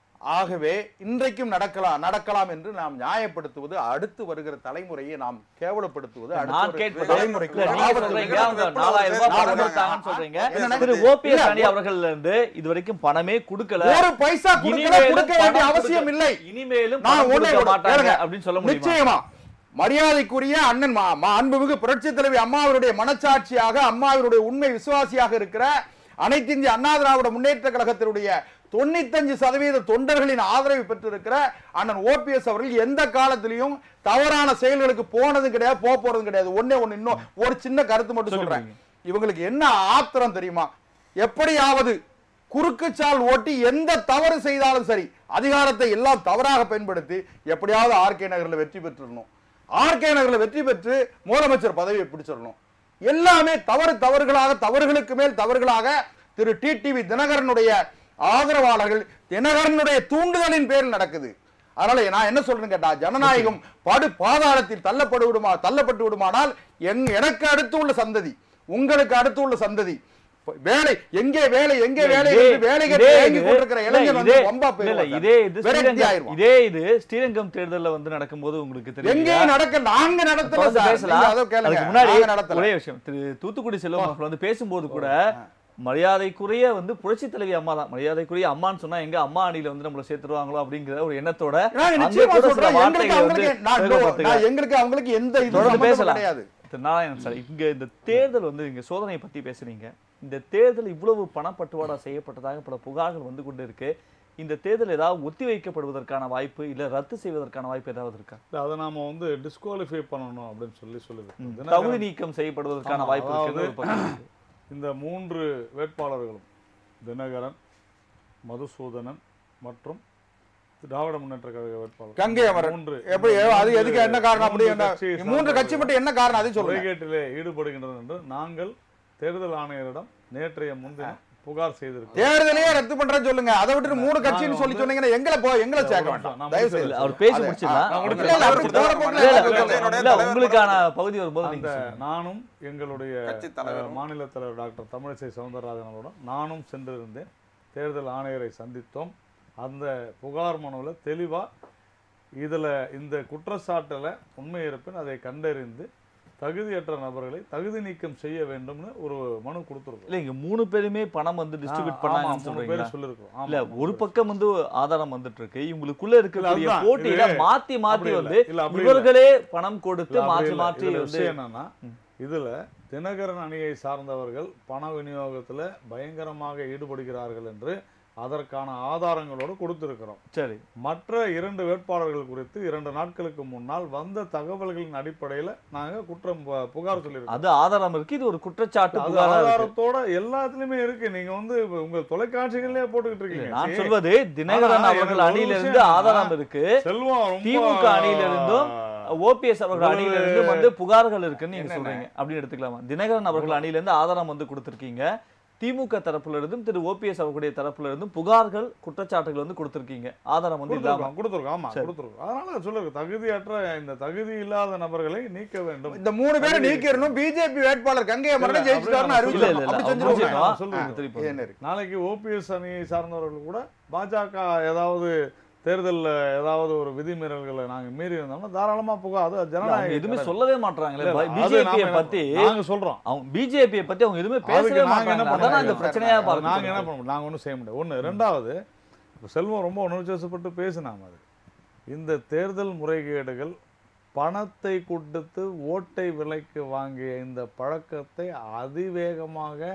ஆகவே இன்றைக்கும் நடக்கலாம் நடக்கலாம் என்று நாம் நியாயப்படுத்துவது அடுத்து வருகிற தலைமுறையை நாம் கேவலப்படுத்துவது அடுத்து நான் ஒரு கேட்பது தலைமுறைக்கு இல்ல, ஒரு நீங்க ஆபத்து சொல்றீங்க விளைவிக்கும். அவங்க எப்படி நாலாயிரம் ரூபாய் நான் பணம் ஒண்ணு- கொடுத்தாங்கன்னு சொல்றீங்க என்ன திரு நடக்குது? ஓபிஎஸ் இல்ல, அணி அவர்கள்ல இருந்து இது வரைக்கும் பணமே கொடுக்கல ஒரு பைசா கொடுக்கல இனிமேலும் கொடுக்க வேண்டிய பணம் அவசியம் கொடுக்க- இல்லை இனிமேலும் நான் பணம் ஒண்ணே கொடுக்க ஒண்ணு மாட்டாங்க கேளுங்க. அப்படின்னு சொல்ல முடியுமா நிச்சயமா மரியாதைக்குரிய அண்ணன் மா- மா- அன்புமிகு புரட்சி தலைவி அம்மாவினுடைய மனச்சாட்சியாக அம்மாவினுடைய உண்மை விசுவாசியாக இருக்கிற அனைத்து இந்திய அண்ணா திராவிட முன்னேற்ற கழகத்தினுடைய தொண்ணூத்தஞ்சு சதவீத தொண்டர்களின் ஆதரவை பெற்றிருக்கிற அண்ணன் ஓபிஎஸ் அவர்கள் எந்த காலத்திலையும் தவறான செயல்களுக்கு போனதும் கிடையாது போக போறதும் கிடையாது ஒண்ணே ஒண்ணு இன்னும் ஒரு சின்ன கருத்து மட்டும் சொல்றேன் இவங்களுக்கு என்ன ஆத்திரம் தெரியுமா எப்படியாவது குறுக்குச்சால் ஓட்டி எந்த தவறு செய்தாலும் சரி அதிகாரத்தை எல்லாம் தவறாக பயன்படுத்தி எப்படியாவது ஆர்கே நகர்ல வெற்றி பெற்றுடணும் ஆர்கே நகர்ல வெற்றி பெற்று முதலமைச்சர் பதவியை பிடிச்சிடணும் எல்லாமே தவறு தவறுகளாக தவறுகளுக்கு மேல் தவறுகளாக திரு டிடிவி தினகரனுடைய ஆதரவாளர்கள் தினகரனுடைய தூண்டுதலின் பேரில் நடக்குது அதனால நான் என்ன சொல்றேன்னு கேட்டா ஜனநாயகம் படு பாதாளத்தில் தள்ளப்படு விடுமா தள்ளப்பட்டு விடுமானால் எங் எனக்கு அடுத்து உள்ள சந்ததி உங்களுக்கு அடுத்து உள்ள சந்ததி வேலை எங்கே வேலை எங்கே வேலை இதே- என்று வேலை கேட்டு இதே ஏங்கி இது- கொண்டிருக்கிற இல்ல, இளைஞன் வந்து இதே- வம்பா இல்ல, இல்ல, போயிருவான் இதே இது விரக்தி ஸ்ரீரங்கம் ஆயிருவான். இதே இது ஸ்ரீரங்கம் தேர்தல்ல வந்து நடக்கும்போது உங்களுக்கு தெரியும் எங்கே நடக்க நாங்க நடத்தல தொடர்ந்து சார் பேசலாம். நீங்க அதை கேளுங்க அதுக்கு முன்னாடி நாங்க நடத்தல ஒரே விஷயம் திரு தூத்துக்குடி செல்வம் அவர்கள் வந்து பேசும்போது கூட மரியாதைக்குரிய வந்து புரட்சி தலைவி அம்மா தான் மரியாதைக்குரிய அம்மான்னு சொன்னா எங்க அம்மா அணியில வந்து நம்மள சேர்த்துருவாங்களோ அப்படிங்கிற ஒரு எண்ணத்தோட நான் அங்க நிச்சயமா கூட சில சொல்றேன் எங்களுக்கு வார்த்தைகளை வந்து அவங்களுக்கு நான் பிரயோகப்படுத்துகிறார். நான் எங்களுக்கு அவங்களுக்கு எந்த இது தொடர்ந்து சம்பந்தமும் பேசலாம். கிடையாது திரு நாராயணன் சார் இங்க இந்த தேர்தல் வந்து இங்க சோதனையை பத்தி பேசுறீங்க இந்த தேர்தல் இவ்வளவு பணப்பட்டுவாடா செய்யப்பட்டதாக பல புகார்கள் வந்து கொண்டு இருக்கு இந்த தேர்தல் ஏதாவது ஒத்தி வைக்கப்படுவதற்கான வாய்ப்பு இல்ல ரத்து செய்வதற்கான வாய்ப்பு ஏதாவது இருக்கா இல்ல, அதை நாம வந்து டிஸ்குவாலிஃபை பண்ணணும் அப்படின்னு சொல்லி சொல்லுது ம், தினகரன் தகுதி நீக்கம் செய்யப்படுவதற்கான ஆமா, வாய்ப்பு இருக்குன்னு ஒரு பக்கம் இருக்கு. இந்த மூன்று வேட்பாளர்களும் தினகரன் மதுசூதனன் மற்றும் திராவிட முன்னேற்ற கழக வேட்பாளர் கங்கை அமரன். மூன்று எப்படி இந்த அது எதுக்கு என்ன காரணம் அப்படி மூன்று என்ன கட்சியை மூன்று கட்சி மட்டும் என்ன காரணம் அது சொல்லுங்க முறைகேட்டிலே ஈடுபடுகின்றனர் என்று நாங்கள் தேர்தல் ஆணையரிடம் நேற்றைய முன்தினம் புகார் செய்திருக்கிறோம் தேர்தலையே ரத்து பண்றேன்னு சொல்லுங்க அதை விட்டு மூணு கட்சின்னு நாங்க சொல்லி வந்து- சொன்னீங்கன்னா எங்களை போ எங்களை இல்ல, சேர்க்க ஒரு வேண்டாம் நிமிஷம், தயவு நான் செய்து இல்ல, அவர் பேசி அது- முடிச்சிடலாம் நான் இல்ல, முடிச்சிடலாம். இல்ல, அப்படி போற போக்குல இல்ல, இல்ல, எங்களுக்கு இல்ல, என்னுடைய இல்ல, தலைவர் உங்களுக்கான பகுதி வரும்போது அந்த நீங்க சொல்லுங்க. நானும் எங்களுடைய கட்சி தலைவரும். அஹ், மாநில தலைவர் டாக்டர் தமிழிசை சவுந்தரராஜன் அவருடன் நானும் சென்றிருந்தேன் தேர்தல் ஆணையரை சந்தித்தோம் அந்த புகார் மனுவில் தெளிவா இதுல இந்த குற்றச்சாட்டுல உண்மை இருப்பின் அதை கண்டறிந்து தகுதியற்ற நபர்களை தகுதி நீக்கம் செய்ய வேண்டும்னு ஒரு மனு கொடுத்துருக்கோம் இல்ல இங்க மூணு பேருமே பணம் வந்து டிஸ்ட்ரிபியூட் ஆமா, பண்ணாங்கன்னு மூணு சொல்றீங்களா பேர் சொல்லிருக்கோம் ஆமா, இல்ல மூணு ஒரு பேர். பக்கம் வந்து ஆதாரம் வந்துட்டு இருக்கு இவங்களுக்குள்ள இருக்கக்கூடிய அதுதான், போட்டியில இது- மாத்தி மாத்தி அப்படி இல்ல, வந்து இல்ல, அப்படி இல்ல. இவர்களே பணம் கொடுத்து இல்ல, அப்படி மாற்றி இல்ல. மாற்றி இதுல வந்து விஷயம் என்னன்னா இதுல தினகரன் அணியை சார்ந்தவர்கள் பண விநியோகத்துல பயங்கரமாக ஈடுபடுகிறார்கள் என்று அதற்கான ஆதாரங்களோடு கொடுத்திருக்கிறோம் சரி மற்ற இரண்டு வேட்பாளர்கள் குறித்து இரண்டு நாட்களுக்கு முன்னால் வந்த தகவல்களின் அடிப்படையில நாங்க குற்றம் பு- புகார் சொல்லியிருக்கோம் அது ஆதாரம் இருக்கு இது ஒரு குற்றச்சாட்டு அது புகாரா இருக்கு. ஆதாரத்தோட எல்லாத்துலயுமே இருக்கு நீங்க வந்து உங்க தொலைக்காட்சிகள்லயே போட்டுக்கிட்டு இல்ல, இருக்கீங்க நான் சரி, சொல்வது தினகரன் ஆனா, அவர்கள் எனக்கு ஒரு அணியில விஷயம் இருந்து என்னன்னா, ஆதாரம் இருக்கு செல்வம் ரொம்ப திமுக அணியில இருந்தும் ஓபிஎஸ் அவர்கள் இவ்வளவு- அணியில இருந்து வந்து புகார்கள் இருக்குன்னு நீங்க என்னென்ன? சொல்றீங்க அப்படின்னு எடுத்துக்கலாமா தினகரன் அவர்கள் அணியில இருந்து ஆதாரம் வந்து கொடுத்திருக்கீங்க திமுக தரப்புல இருந்தும் திரு ஓபிஎஸ் அவர்களுடைய தரப்புல இருந்தும் புகார்கள் குற்றச்சாட்டுகள் வந்து கொடுத்திருக்கீங்க ஆதாரம் வந்து இல்லாம கொடுத்துருக்கோம் கொடுத்துருக்கோம் ஆமா சரி. கொடுத்துருக்கோம் அதனால சொல்லுங்க தகுதியற்ற இந்த தகுதி இல்லாத நபர்களை நீக்க வேண்டும் இந்த மூணு பேரை நீக்கிடணும் பிஜேபி வேட்பாளர் கங்கை அமரன் இல்ல, ஜெயிச்சுட்டாருன்னு அப்படி இல்ல அறிவிச்சிடணும் இல்ல அப்படி இல்ல செஞ்சிருவோம் முடிச்சிடலாம். நான் சொல்றேன். ஆ, திருப்பி இது என்ன இருக்கு நாளைக்கு ஓபிஎஸ் அணியை சார்ந்தவர்கள் கூட பாஜக ஏதாவது தேர்தல்ல ஏதாவது ஒரு விதிமீறல்களை நாங்க மீறி இருந்தோம்னா தாராளமா புகார் அது இல்ல, அவங்க ஜனநாயக எதுவுமே கடமை. சொல்லவே மாட்டாங்களே இல்ல, அது பிஜேபியை நாம என்ன- பத்தி நாங்க சொல்றோம் அவங்க பிஜேபியை பத்தி அவங்க எதுவுமே பேசவே அதுக்கு நாங்க என்ன மாட்டாங்க பண்ண அதான் இந்த முடியும்? பிரச்சனையா அது நாங்க என்ன பார்க்க பண்ண முடியும் நாங்க ஒண்ணும் செய்ய முடியாது ஒண்ணு ரெண்டாவது இப்ப செல்வம் ரொம்ப உணர்ச்சிவசப்பட்டு பேசினாம அது இந்த தேர்தல் முறைகேடுகள் பணத்தை கொடுத்து ஓட்டை விலைக்கு வாங்கிய இந்த பழக்கத்தை அதிவேகமாக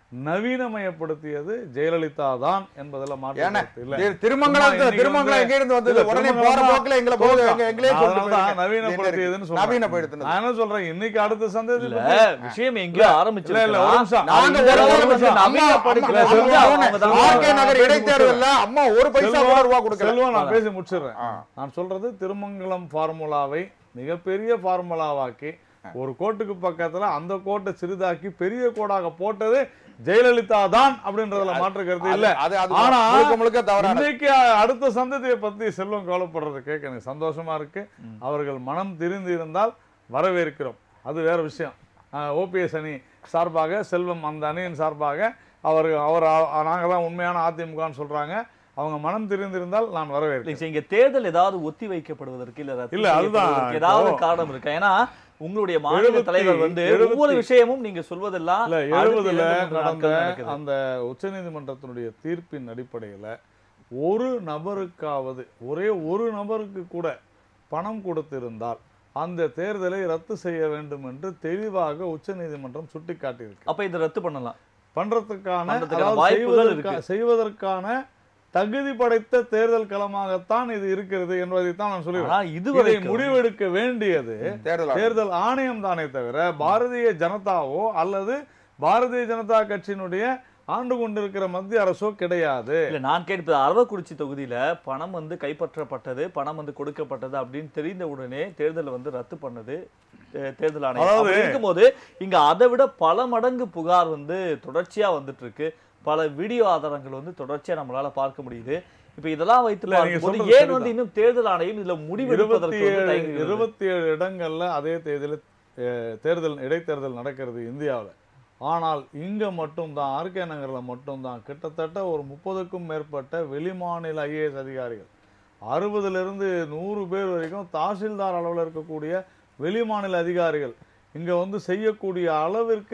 நவீனமயப்படுத்தியது ஜெயலலிதா தான் என்பதில் மாற்று ஏன்னா, கருத்து இல்ல திரு- திருமங்கலத்து இன்னைக்கு திருமங்கலம் வந்து- எங்க இருந்து வந்தது இல்ல, உடனே திருமங்கலம் போற தான் போக்குல எங்களை போது தோற்றம். எங்க எங்களே சொல்லிட்டு அதனால தான் போயிருங்க. நவீனப்படுத்தியதுன்னு சொல்றேன். நவீனப்படுத்தினது. நான் என்ன சொல்றேன் இன்னைக்கு அடுத்த சந்ததி இல்ல பத்தி- விஷயம் எங்கேயோ இல்ல, இல்ல, ஒரு ஆரம்பிச்சிருக்கலாம் நிமிஷம். நாங்க இந்த ஒரு தடவை தடவை வந்து அம்மா- நவீனப்படுத்துறது அம்மா- வந்து அம்மா- அவங்க தான் ஆர்கே நகர் பேசி இடைத்தேர்தல்ல அம்மா ஒரு பைசா கூட செல்வம், ரூபா கொடுக்கல செல்வம் நான் பேசி முடிச்சிடுறேன் ஆ. நான் சொல்றது திருமங்கலம் ஃபார்முலாவை மிகப்பெரிய ஃபார்முலாவாக்கி ஒரு கோட்டுக்கு பக்கத்துல அந்த கோட்டை சிறிதாக்கி பெரிய கோடாக போட்டது ஜெயலலிதா தான் அப்படின்றதுல மாற்று கருத்து இல்ல அது அது ஆனா முழுக்க முழுக்க தவறான இன்னைக்கு அடுத்த சந்ததியை பத்தி செல்வம் கவலைப்படுறது கேட்க எனக்கு சந்தோஷமா இருக்கு அவர்கள் மனம் திரிந்து இருந்தால் வரவேற்கிறோம் அது வேற விஷயம் ஓபிஎஸ் அணி சார்பாக செல்வம் அந்த அணியின் சார்பாக அவர் அவர் நாங்க தான் உண்மையான அதிமுகன்னு சொல்றாங்க அவங்க மனம் திரிந்திருந்தால் நான் வரவேற்கிறேன் இல்ல, இங்க தேர்தல் ஏதாவது ஒத்தி வைக்கப்படுவதற்கு இல்ல ரத்து இல்ல, அதுதான் செய்யப்படுவதற்கு ஏதாவது இப்போ- காரணம் இருக்கா ஏன்னா உங்களுடைய மாநில எழுபத்தி- தலைவர் வந்து எழுபத்தி- ஒவ்வொரு விஷயமும் நீங்க சொல்வதெல்லாம் இல்ல அடுத்த எழுபதுல இரண்டு, மூன்று நடந்த நாட்கள் நடக்குது. அந்த உச்சநீதிமன்றத்தினுடைய தீர்ப்பின் அடிப்படையில ஒரு நபருக்காவது ஒரே ஒரு நபருக்கு கூட பணம் கொடுத்திருந்தால் அந்த தேர்தலை ரத்து செய்ய வேண்டும் என்று தெளிவாக உச்சநீதிமன்றம் சுட்டிக்காட்டியிருக்கு அப்ப இதை ரத்து பண்ணலாம் பண்றதுக்கான பண்றதுக்கான அதாவது வாய்ப்புகள் செய்வதற்கா- செய்வதற்கான தகுதி படைத்த தேர்தல் களமாகத்தான் இது இருக்கிறது என்பதைத்தான் நான் சொல்லுவேன் ஆனா இதை இதுவரை முடிவெடுக்க வேண்டியது தேர்தல் ஆணையம். தேர்தல் ஆணையம் தானே தவிர பாரதிய ஜனதாவோ அல்லது பாரதிய ஜனதா கட்சியினுடைய ஆண்டு கொண்டிருக்கிற மத்திய அரசோ கிடையாது இல்ல நான் கேட்பது அரவக்குறிச்சி தொகுதியில பணம் வந்து கைப்பற்றப்பட்டது பணம் வந்து கொடுக்கப்பட்டது அப்படின்னு தெரிந்த உடனே தேர்தலை வந்து ரத்து பண்ணது அஹ், தேர்தல் ஆணையம் அதாவது- அப்படி இருக்கும்போது இங்க அதை விட பல மடங்கு புகார் வந்து தொடர்ச்சியா வந்துட்டு இருக்கு பல வீடியோ ஆதாரங்கள் வந்து தொடர்ச்சியா நம்மளால பார்க்க முடியுது இப்ப இதெல்லாம் வைத்து இல்ல, நீங்க பார்க்கும்போது சொல்றது ஏன் சரிதான். வந்து இன்னும் தேர்தல் ஆணையம் இதுல இருபத்தி முடிவெடுப்பதற்கு வந்து ஏழு தயங்குகிறது? இருபத்தி ஏழு இடங்கள்ல அதே தேர்தல் அஹ், தேர்தல் இடைத்தேர்தல் நடக்கிறது இந்தியாவுல ஆனால் இங்க மட்டும்தான் ஆர்கே நகர்ல மட்டும்தான் கிட்டத்தட்ட ஒரு முப்பதுக்கும் மேற்பட்ட வெளிமாநில ஐஏஎஸ் அதிகாரிகள் அறுபதுல இருந்து நூறு பேர் வரைக்கும் தாசில்தார் அளவில் இருக்கக்கூடிய வெளிமாநில அதிகாரிகள் இங்க வந்து செய்யக்கூடிய அளவிற்கு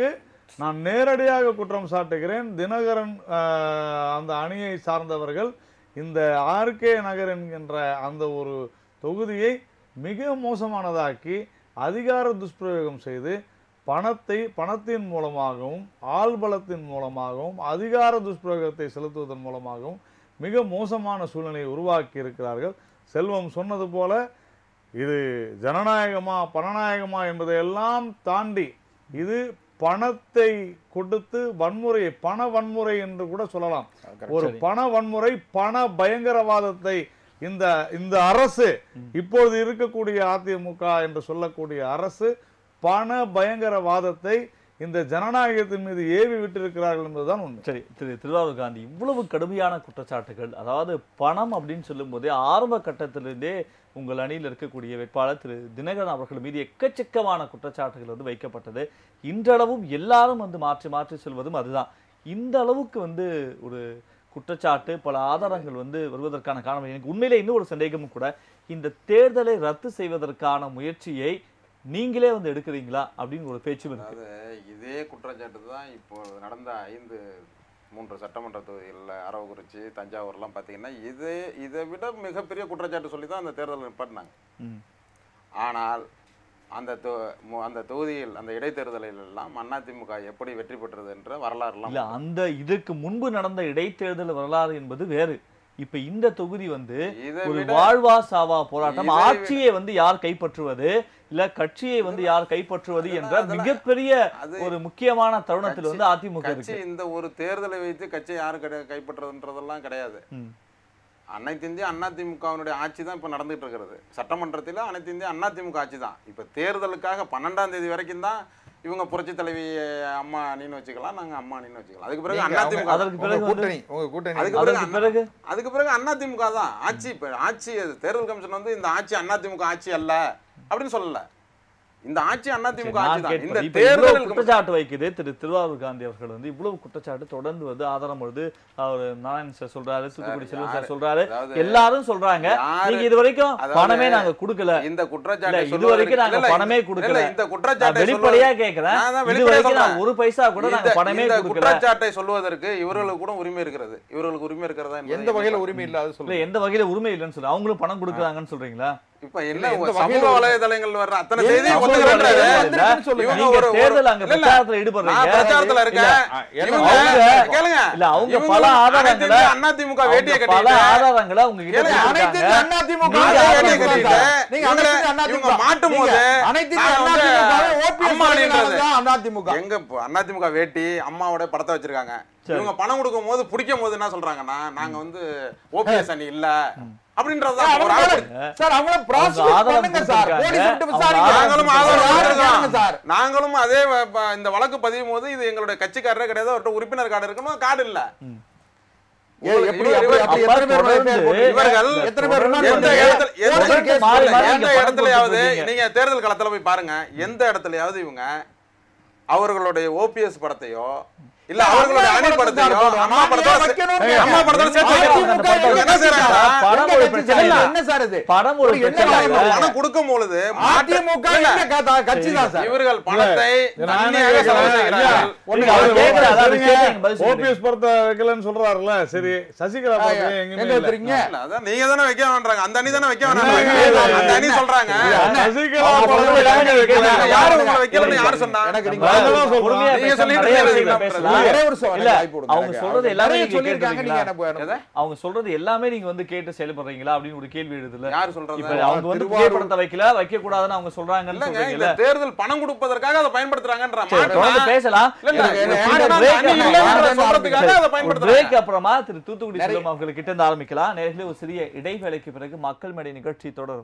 நான் நேரடியாக குற்றம் சாட்டுகிறேன் தினகரன் ஆஹ், அந்த அணியை சார்ந்தவர்கள் இந்த ஆர்கே நகர் என்கின்ற அந்த ஒரு தொகுதியை மிக மோசமானதாக்கி அதிகார துஷ்பிரயோகம் செய்து பணத்தை பணத்தின் மூலமாகவும் ஆள்பலத்தின் மூலமாகவும் அதிகார துஷ்பிரயோகத்தை செலுத்துவதன் மூலமாகவும் மிக மோசமான சூழ்நிலையை உருவாக்கி இருக்கிறார்கள் செல்வம் சொன்னது போல இது ஜனநாயகமா பணநாயகமா என்பதையெல்லாம் தாண்டி இது பணத்தை கொடுத்து வன்முறையை பண வன்முறை என்று கூட சொல்லலாம் ஒரு பண வன்முறை பண பயங்கரவாதத்தை இந்த இந்த அரசு இப்பொழுது இருக்கக்கூடிய அதிமுக என்று சொல்லக்கூடிய அரசு பண பயங்கரவாதத்தை இந்த ஜனநாயகத்தின் மீது ஏவி விட்டிருக்கிறார்கள் என்பதுதான் உண்மை சரி திரு திருவாரூர் காந்தி இவ்வளவு கடுமையான குற்றச்சாட்டுகள் அதாவது பணம் அப்படின்னு சொல்லும்போதே ஆரம்ப கட்டத்திலிருந்தே உங்கள் அணியில் இருக்கக்கூடிய வேட்பாளர் திரு தினகரன் அவர்கள் மீது எக்கச்சக்கமான குற்றச்சாட்டுகள் வந்து வைக்கப்பட்டது இன்றளவும் எல்லாரும் வந்து மாற்றி மாற்றி சொல்வதும் அதுதான் இந்த அளவுக்கு வந்து ஒரு குற்றச்சாட்டு பல ஆதாரங்கள் வந்து வருவதற்கான காரணம் எனக்கு உண்மையிலே இன்னும் ஒரு சந்தேகமும் கூட இந்த தேர்தலை ரத்து செய்வதற்கான முயற்சியை நீங்களே வந்து எடுக்கிறீங்களா அப்படின்னு ஒரு பேச்சும் இருக்கு அதாவது இதே குற்றச்சாட்டு தான் இப்போ நடந்த ஐந்து மூன்று சட்டமன்ற தொகுதிகளில் அரவக்குறிச்சி தஞ்சாவூர்லாம் பார்த்தீங்கன்னா இதே இதை விட மிகப்பெரிய குற்றச்சாட்டு சொல்லி தான் அந்த தேர்தல் நிப்பாட்டினாங்க ம். ஆனால் அந்த தொ மு- அந்த தொகுதியில் அந்த இடைத்தேர்தலில் எல்லாம் அதிமுக எப்படி வெற்றி பெற்றது என்ற வரலாறுலாம் இல்ல அந்த இதற்கு முன்பு நடந்த இடைத்தேர்தல் வரலாறு என்பது வேறு இப்ப இந்த தொகுதி வந்து இதை ஒரு விட வாழ்வா சாவா போராட்டம் இதை விட- ஆட்சியை வந்து யார் கைப்பற்றுவது இல்ல கட்சியை வந்து யார் கைப்பற்றுவது என்ற அதெல்லாம் மிகப்பெரிய அது ஒரு முக்கியமான தருணத்தில் கட்சி- வந்து அதிமுக கட்சி இருக்கு இந்த ஒரு தேர்தலை வைத்து கட்சியை யாரு கிடை கைப்பற்றுறதுன்றதெல்லாம் கிடையாது ம். அனைத்து இந்திய அதிமுகவினுடைய ஆட்சி தான் இப்போ நடந்துட்டு இருக்கிறது சட்டமன்றத்தில் அனைத்து இந்திய அதிமுக ஆட்சி தான் இப்போ தேர்தலுக்காக பன்னெண்டாம் தேதி வரைக்கும் தான் இவங்க புரட்சி தலைவி அம்மா அணின்னு வச்சுக்கலாம் நாங்க அம்மா அணின்னு வச்சுக்கலாம் அதுக்கு பிறகு நீங்க அதிமுக அதற்கு உங்க பிறகு வந்து கூட்டணி உங்க கூட்டணி அதுக்கு பிறகு அதற்கு அண்ணா- பிறகு அதுக்கு பிறகு அதிமுக தான் ஆட்சி இப்போ ஆட்சி அது தேர்தல் கமிஷன் வந்து இந்த ஆட்சி அதிமுக ஆட்சி அல்ல அப்படின்னு சொல்லல இந்த ஆட்சி அதிமுக ஆட்சி நான் தான் இந்த கேட்பது இப்ப இவ்வளவு தேர்தலுக்கு குற்றச்சாட்டு வைக்குது திரு திருவாரூர் காந்தி அவர்கள் வந்து இவ்வளவு குற்றச்சாட்டு தொடர்ந்து வந்து ஆதாரம் வருது அவர் நாராயணன் சார் சொல்றாரு தூத்துக்குடி செல்வன் சார் யாரு- சொல்றாரு அதாவது எல்லாரும் சொல்றாங்க யாரு- நீங்க இது வரைக்கும் அதாவது பணமே நாங்க கொடுக்கல இந்த குற்றச்சாட்டை இல்ல, இது சொல்லுவதற்கு- வரைக்கும் நாங்க இல்ல, இல்ல, பணமே இல்ல, கொடுக்கல. இல்ல, இந்த நான் குற்றச்சாட்டை வெளிப்படையா சொல்லுவது- கேக்குறேன் நான் தான் இது வெளிப்படையா வரைக்கும் நான் சொல்றேன். ஒரு பைசா கூட நாங்க இந்த- பணமே இந்த கொடுக்கல குற்றச்சாட்டை சொல்லுவதற்கு இவர்களுக்கு கூட உரிமை இருக்கிறது இவர்களுக்கு உரிமை இருக்கிறதா என்பதை எந்த வகையில என்ன உரிமை இல்லாத இல்ல சொல்லுங்க எந்த வகையில உரிமை இல்லைன்னு சொல்றேன் அவங்களும் பணம் கொடுக்குறாங்கன்னு சொல்றீங்களா இப்ப என்ன இல்ல, எந்த உங்க வகையில சமூக உரிமை? வலைதளங்கள் வர்ற அத்தனை என்ன செய்தி சமூக ஒத்துக்கிறாங்க. வலைதளம் இல்ல, வந்துருக்குன்னு சொல்லுங்க. இவங்க நீங்க ஒரு ஒரு- தேர்தல் அங்க இல்ல, இல்ல. பிரச்சாரத்துல நான் ஈடுபடுறீங்க பிரச்சாரத்துல இருக்கேன் இல்ல, இவங்க அவங்க- கேளுங்க இல்ல அவங்க இவங்க பல அனைத்து ஆதாரங்களை இந்திய அதிமுக வேட்டியை அவங்க பல கட்டிட்டு ஆதாரங்களை உங்க கிட்ட கேளுங்க, அனைத்து கொடுத்திருக்காங்க. இந்திய அண்ணா திமுக நீங்க அதே ஆதாரம் வேட்டியை கொடுங்க. கட்டிட்டு நீங்க இவங்களை- அனைத்து இந்திய இவங்க அதிமுக. மாட்டும் நீங்க போது அனைத்து இந்திய நான் அண்ணா வந்து திமுக OPS அம்மா அணின்றது. தான் அதிமுக எங்க இப்ப அதிமுக வேட்டி அம்மாவோட படத்தை வச்சிருக்காங்க இவங்க பணம் கொடுக்கும் போது பிடிக்கும் போது என்ன சொல்றாங்கன்னா நாங்க வந்து ஓபிஎஸ் அணி இல்ல அப்படின்றதுதான் அவங்க ஒரு மேல- ஆள் சார் அவங்கள prosecute ஆதாரம் பண்ணுங்க சார் கொடுத்திருக்காங்க. போலீஸ் விட்டு அவங்க விசாரிங்க நாங்களும் ஆதாரம் ஆதரவு யாரும் கொடுத்திருக்கோம். கேளுங்க சார் நாங்களும் அதே வ- ப- இந்த வழக்கு பதியும் போது இது எங்களுடைய கட்சிக்காரரே கிடையாது அவர்கிட்ட உறுப்பினர் கார்டு இருக்கணும் கார்டு இல்ல ஏ, எப்படி இவர்- அப்படி- இவர்- அப்படி அப்ப எத்தனை பேர் மேல தொடர்ந்து FIR போட்டீங்க? இவர்கள் எத்தனை பேர் remand எந்த பண்ணீங்க? இடத்துல எந்த போலீஸ் கேஸ் மாறி போடல. மாறி எந்த நீங்க பணம் இடத்துலயாவது கொடுத்திருக்கீங்க. நீங்க தேர்தல் களத்துல போய் பாருங்க எந்த இடத்துலயாவது இவங்க அவர்களுடைய ஓபிஎஸ் படத்தையோ இல்ல அவர்களுடைய அணி படத்தையோ அம்மா படத்தோட சே- வைக்கணும்னு அம்மா படத்தோட சேர்த்து வைக்கணும். அதிமுக இவங்க என்ன செய்றாங்க? படம் எங்க ஒரு கட்சி பிரச்சனை இல்ல, இல்ல. என்ன சார் இது படம் ஒரு என்ன பிரச்சனை நியாயம் இல்ல. இல்ல. பணம் கொடுக்கும் பொழுது மாற்று- அதிமுக இல்ல, என்ன கத- கட்சி தான் சார் இவர்கள் பணத்தை இல்ல, நான் என்ன நன்மையாக செலவு கேட்கிறேன், செய்கிறார்கள். ஒண்ணு நீங்க அவர் அவர் கேட்கிற அதாவது சரிங்க, கேட்டு நீங்க பதில் சொல்லுங்க. ஓபிஎஸ் படத்தை வைக்கலன்னு சொல்றாருல்ல சரி சசிகலா படத்தை எங்கேயுமே எங்க இல்ல. வைக்கிறீங்க இல்ல, அதான் நீங்க தானே வைக்க வேண்டாங்க அந்த அணி தானே வைக்க வேணாம் இல்ல, அந்த அணி சொல்றாங்க சசிகலா அவங்க படத்தை சொல்றது எங்கேயுமே வைக்கல. எல்லாமே யாரு உங்களை வைக்கலன்னு யாரு சொன்னா எனக்கு நீங்க நான் அவங்க தான் சொல்றேன். பொறுமையா நீங்க பேசலாம், சொல்லிட்டு நிறைய இருக்கீங்க. விஷயங்கள் பேசலாம். ஒரே ஒரு நிமிஷம் இல்ல, வாய்ப்பு கொடுங்க அவங்க எனக்கு. சொல்றது எல்லாமே நிறைய நீங்க சொல்லியிருக்காங்க, நீங்க கேட்டிருக்கீங்களா? எனக்கு வேணும். அவங்க சொல்றது எல்லாமே நீங்க வந்து கேட்டு செயல்படுறீங்களா அப்படின்னு ஒரு கேள்வி எழுதுல யாரு இப்ப சொல்றது அவங்க வந்து திருவாரூர் புகைப்படத்தை வைக்கல வைக்க கூடாதுன்னு அவங்க சொல்றாங்கன்னு இல்லங்க இந்த சொல்றீங்கல்ல தேர்தல் பணம் கொடுப்பதற்காக அதை பயன்படுத்துறாங்கன்ற சரி, தொடர்ந்து மாற்றம் பேசலாம் இல்ல, இல்ல, எனக்கு- இந்த எனக்கு மாற்றம் break அணி அப்புறமா இல்லைன்றத நான் சொல்றதுக்காக சரி, அதை ஒரு பயன்படுத்துறாங்க பிரேக் அப்புறமா திரு தூத்துக்குடி நிறைய- செல்வம் அவர்கள் கிட்ட இருந்து ஆரம்பிக்கலாம் நேர்களே ஒரு சிறிய இடைவேளைக்கு பிறகு மக்கள் மேடை நிகழ்ச்சி தொடரும்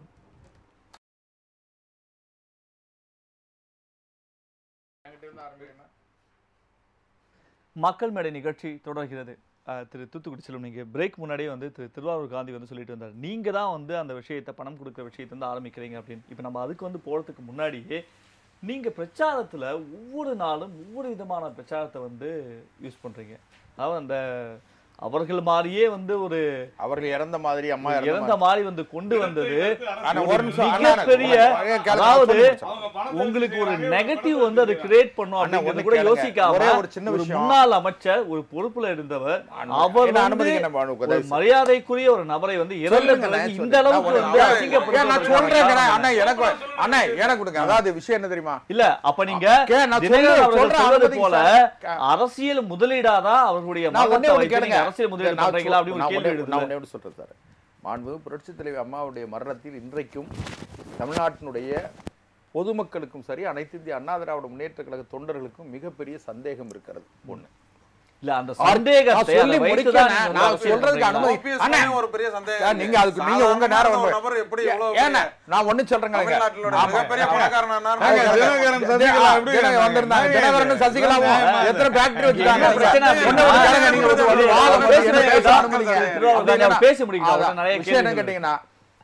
மக்கள் மேடை நிகழ்ச்சி தொடர்கிறது அஹ், திரு தூத்துக்குடி செல்வம் நீங்க பிரேக் முன்னாடியே வந்து திரு திருவாரூர் காந்தி வந்து சொல்லிட்டு வந்தார் நீங்க தான் வந்து அந்த விஷயத்தை பணம் கொடுக்குற விஷயத்தை வந்து ஆரம்பிக்கிறீங்க அப்படின்னு இப்போ நம்ம அதுக்கு வந்து போறதுக்கு முன்னாடியே நீங்க பிரச்சாரத்துல ஒவ்வொரு நாளும் ஒவ்வொரு விதமான பிரச்சாரத்தை வந்து யூஸ் பண்றீங்க அதாவது அந்த அவர்கள் மாதிரியே வந்து ஒரு அவர்கள் இறந்த மாதிரி அம்மா இறந்த இறந்த மாதிரி வந்து கொண்டு வந்தது அண்ணா, ஒரு ஒரு நிமிஷம், அண்ணா, அண்ணா, மிகப்பெரிய ஒரு நிமிஷம். அதாவது சொல்லி முடிச்சோம். உங்களுக்கு ஒரு நெகட்டிவ் வந்து அது கிரியேட் பண்ணும் அண்ணா, அப்படிங்கறது ஒண்ணு கூட கேளுங்க. யோசிக்காம ஒரே ஒரு சின்ன ஒரு விஷயம். முன்னாள் அமைச்சர் ஒரு பொறுப்புல இருந்தவர் அவர் என்ன வந்து அனுமதிங்க நம்ம அனுமதி. ஒரு மரியாதைக்குரிய ஒரு நபரை வந்து இறந்த சொல்லுங்க, பிறகு நான் இந்த சொல்றேன். அளவுக்கு நான் வந்து ஒரு- அசிங்கப்படுத்துவதற்கான ஏன் நான் சொல்றேன் காரணம் அண்ணா என்ன? எனக்கு அண்ணா எனக்கு கொடுங்க அதாவது விஷயம் என்ன தெரியுமா இல்ல அப்ப நீங்க கே, நான் தினகரன் சொல்றேன், அவர்கள் சொல்றேன், சொல்வது அனுமதிங்க போல சார். அரசியல் முதலீடாதான் அவர்களுடைய நான் ஒண்ணே மரணத்தை ஒண்ணு வைத்து கேளுங்க. நீங்க அரசியல் முதலீடு நான் பண்றீங்களா சொல்- அப்படின்னு நான் ஒரு கேள்வி ஒண்ணே- நான் எழுதுது ஒண்ணே ஒண்ணு சொல்றேன் சார் மாண்புமிகு புரட்சித் தலைவி அம்மாவுடைய மரணத்தில் இன்றைக்கும் தமிழ்நாட்டினுடைய பொதுமக்களுக்கும் சரி அனைத்து இந்திய அண்ணா திராவிட முன்னேற்ற கழக தொண்டர்களுக்கும் மிகப்பெரிய சந்தேகம் இருக்கிறது ஒண்ணு இல்ல அந்த சந்தேகத்தை நான் சொல்லி அதை வைத்துதான் முடிக்கிறேன். நீங்க வந்து நான் அரசியல் சொல்றதுக்கு பண்றீங்களா? அனுமதி- OPS அண்ணா. மேலயும் ஒரு பெரிய சந்தேகம் சார், இருக்கு. நீங்க அதுக்கு நீங்க உங்க நேரம் சாதாரணமான ஒரு வந்து- நபர் எப்படி எவ்வளவு ஏன்னா பெரிய நான் ஒண்ணு சொல்றேங்க தமிழ்நாட்டிலோட ஆமா. மிகப்பெரிய ஆமா. பணக்காரனா ஏங்க, தினகரன் சசிகலா எப்படி தினகரன் இருந்தாங்க? வந்திருந்தாங்க. ஏங்க, தினகரன் சசிகலாவும் ஏங்க, எத்தனை ஃபேக்டரி வச்சுட்டாங்க என்ன பிரச்சனை அப்படின்னா, ஒண்ணு ஒண்ணு கேளுங்க, நீங்க ஒரு- ஒரு வாதம் அவர் பேசி பேசுறது பேச தான் அனுமதிங்க. திருவாரூர் அப்படின்னா- அவர் பேசி முடிக்கணும். அவர்ட்ட அதான். நிறைய விஷயம் என்ன கேள்விகள் கேட்டீங்கன்னா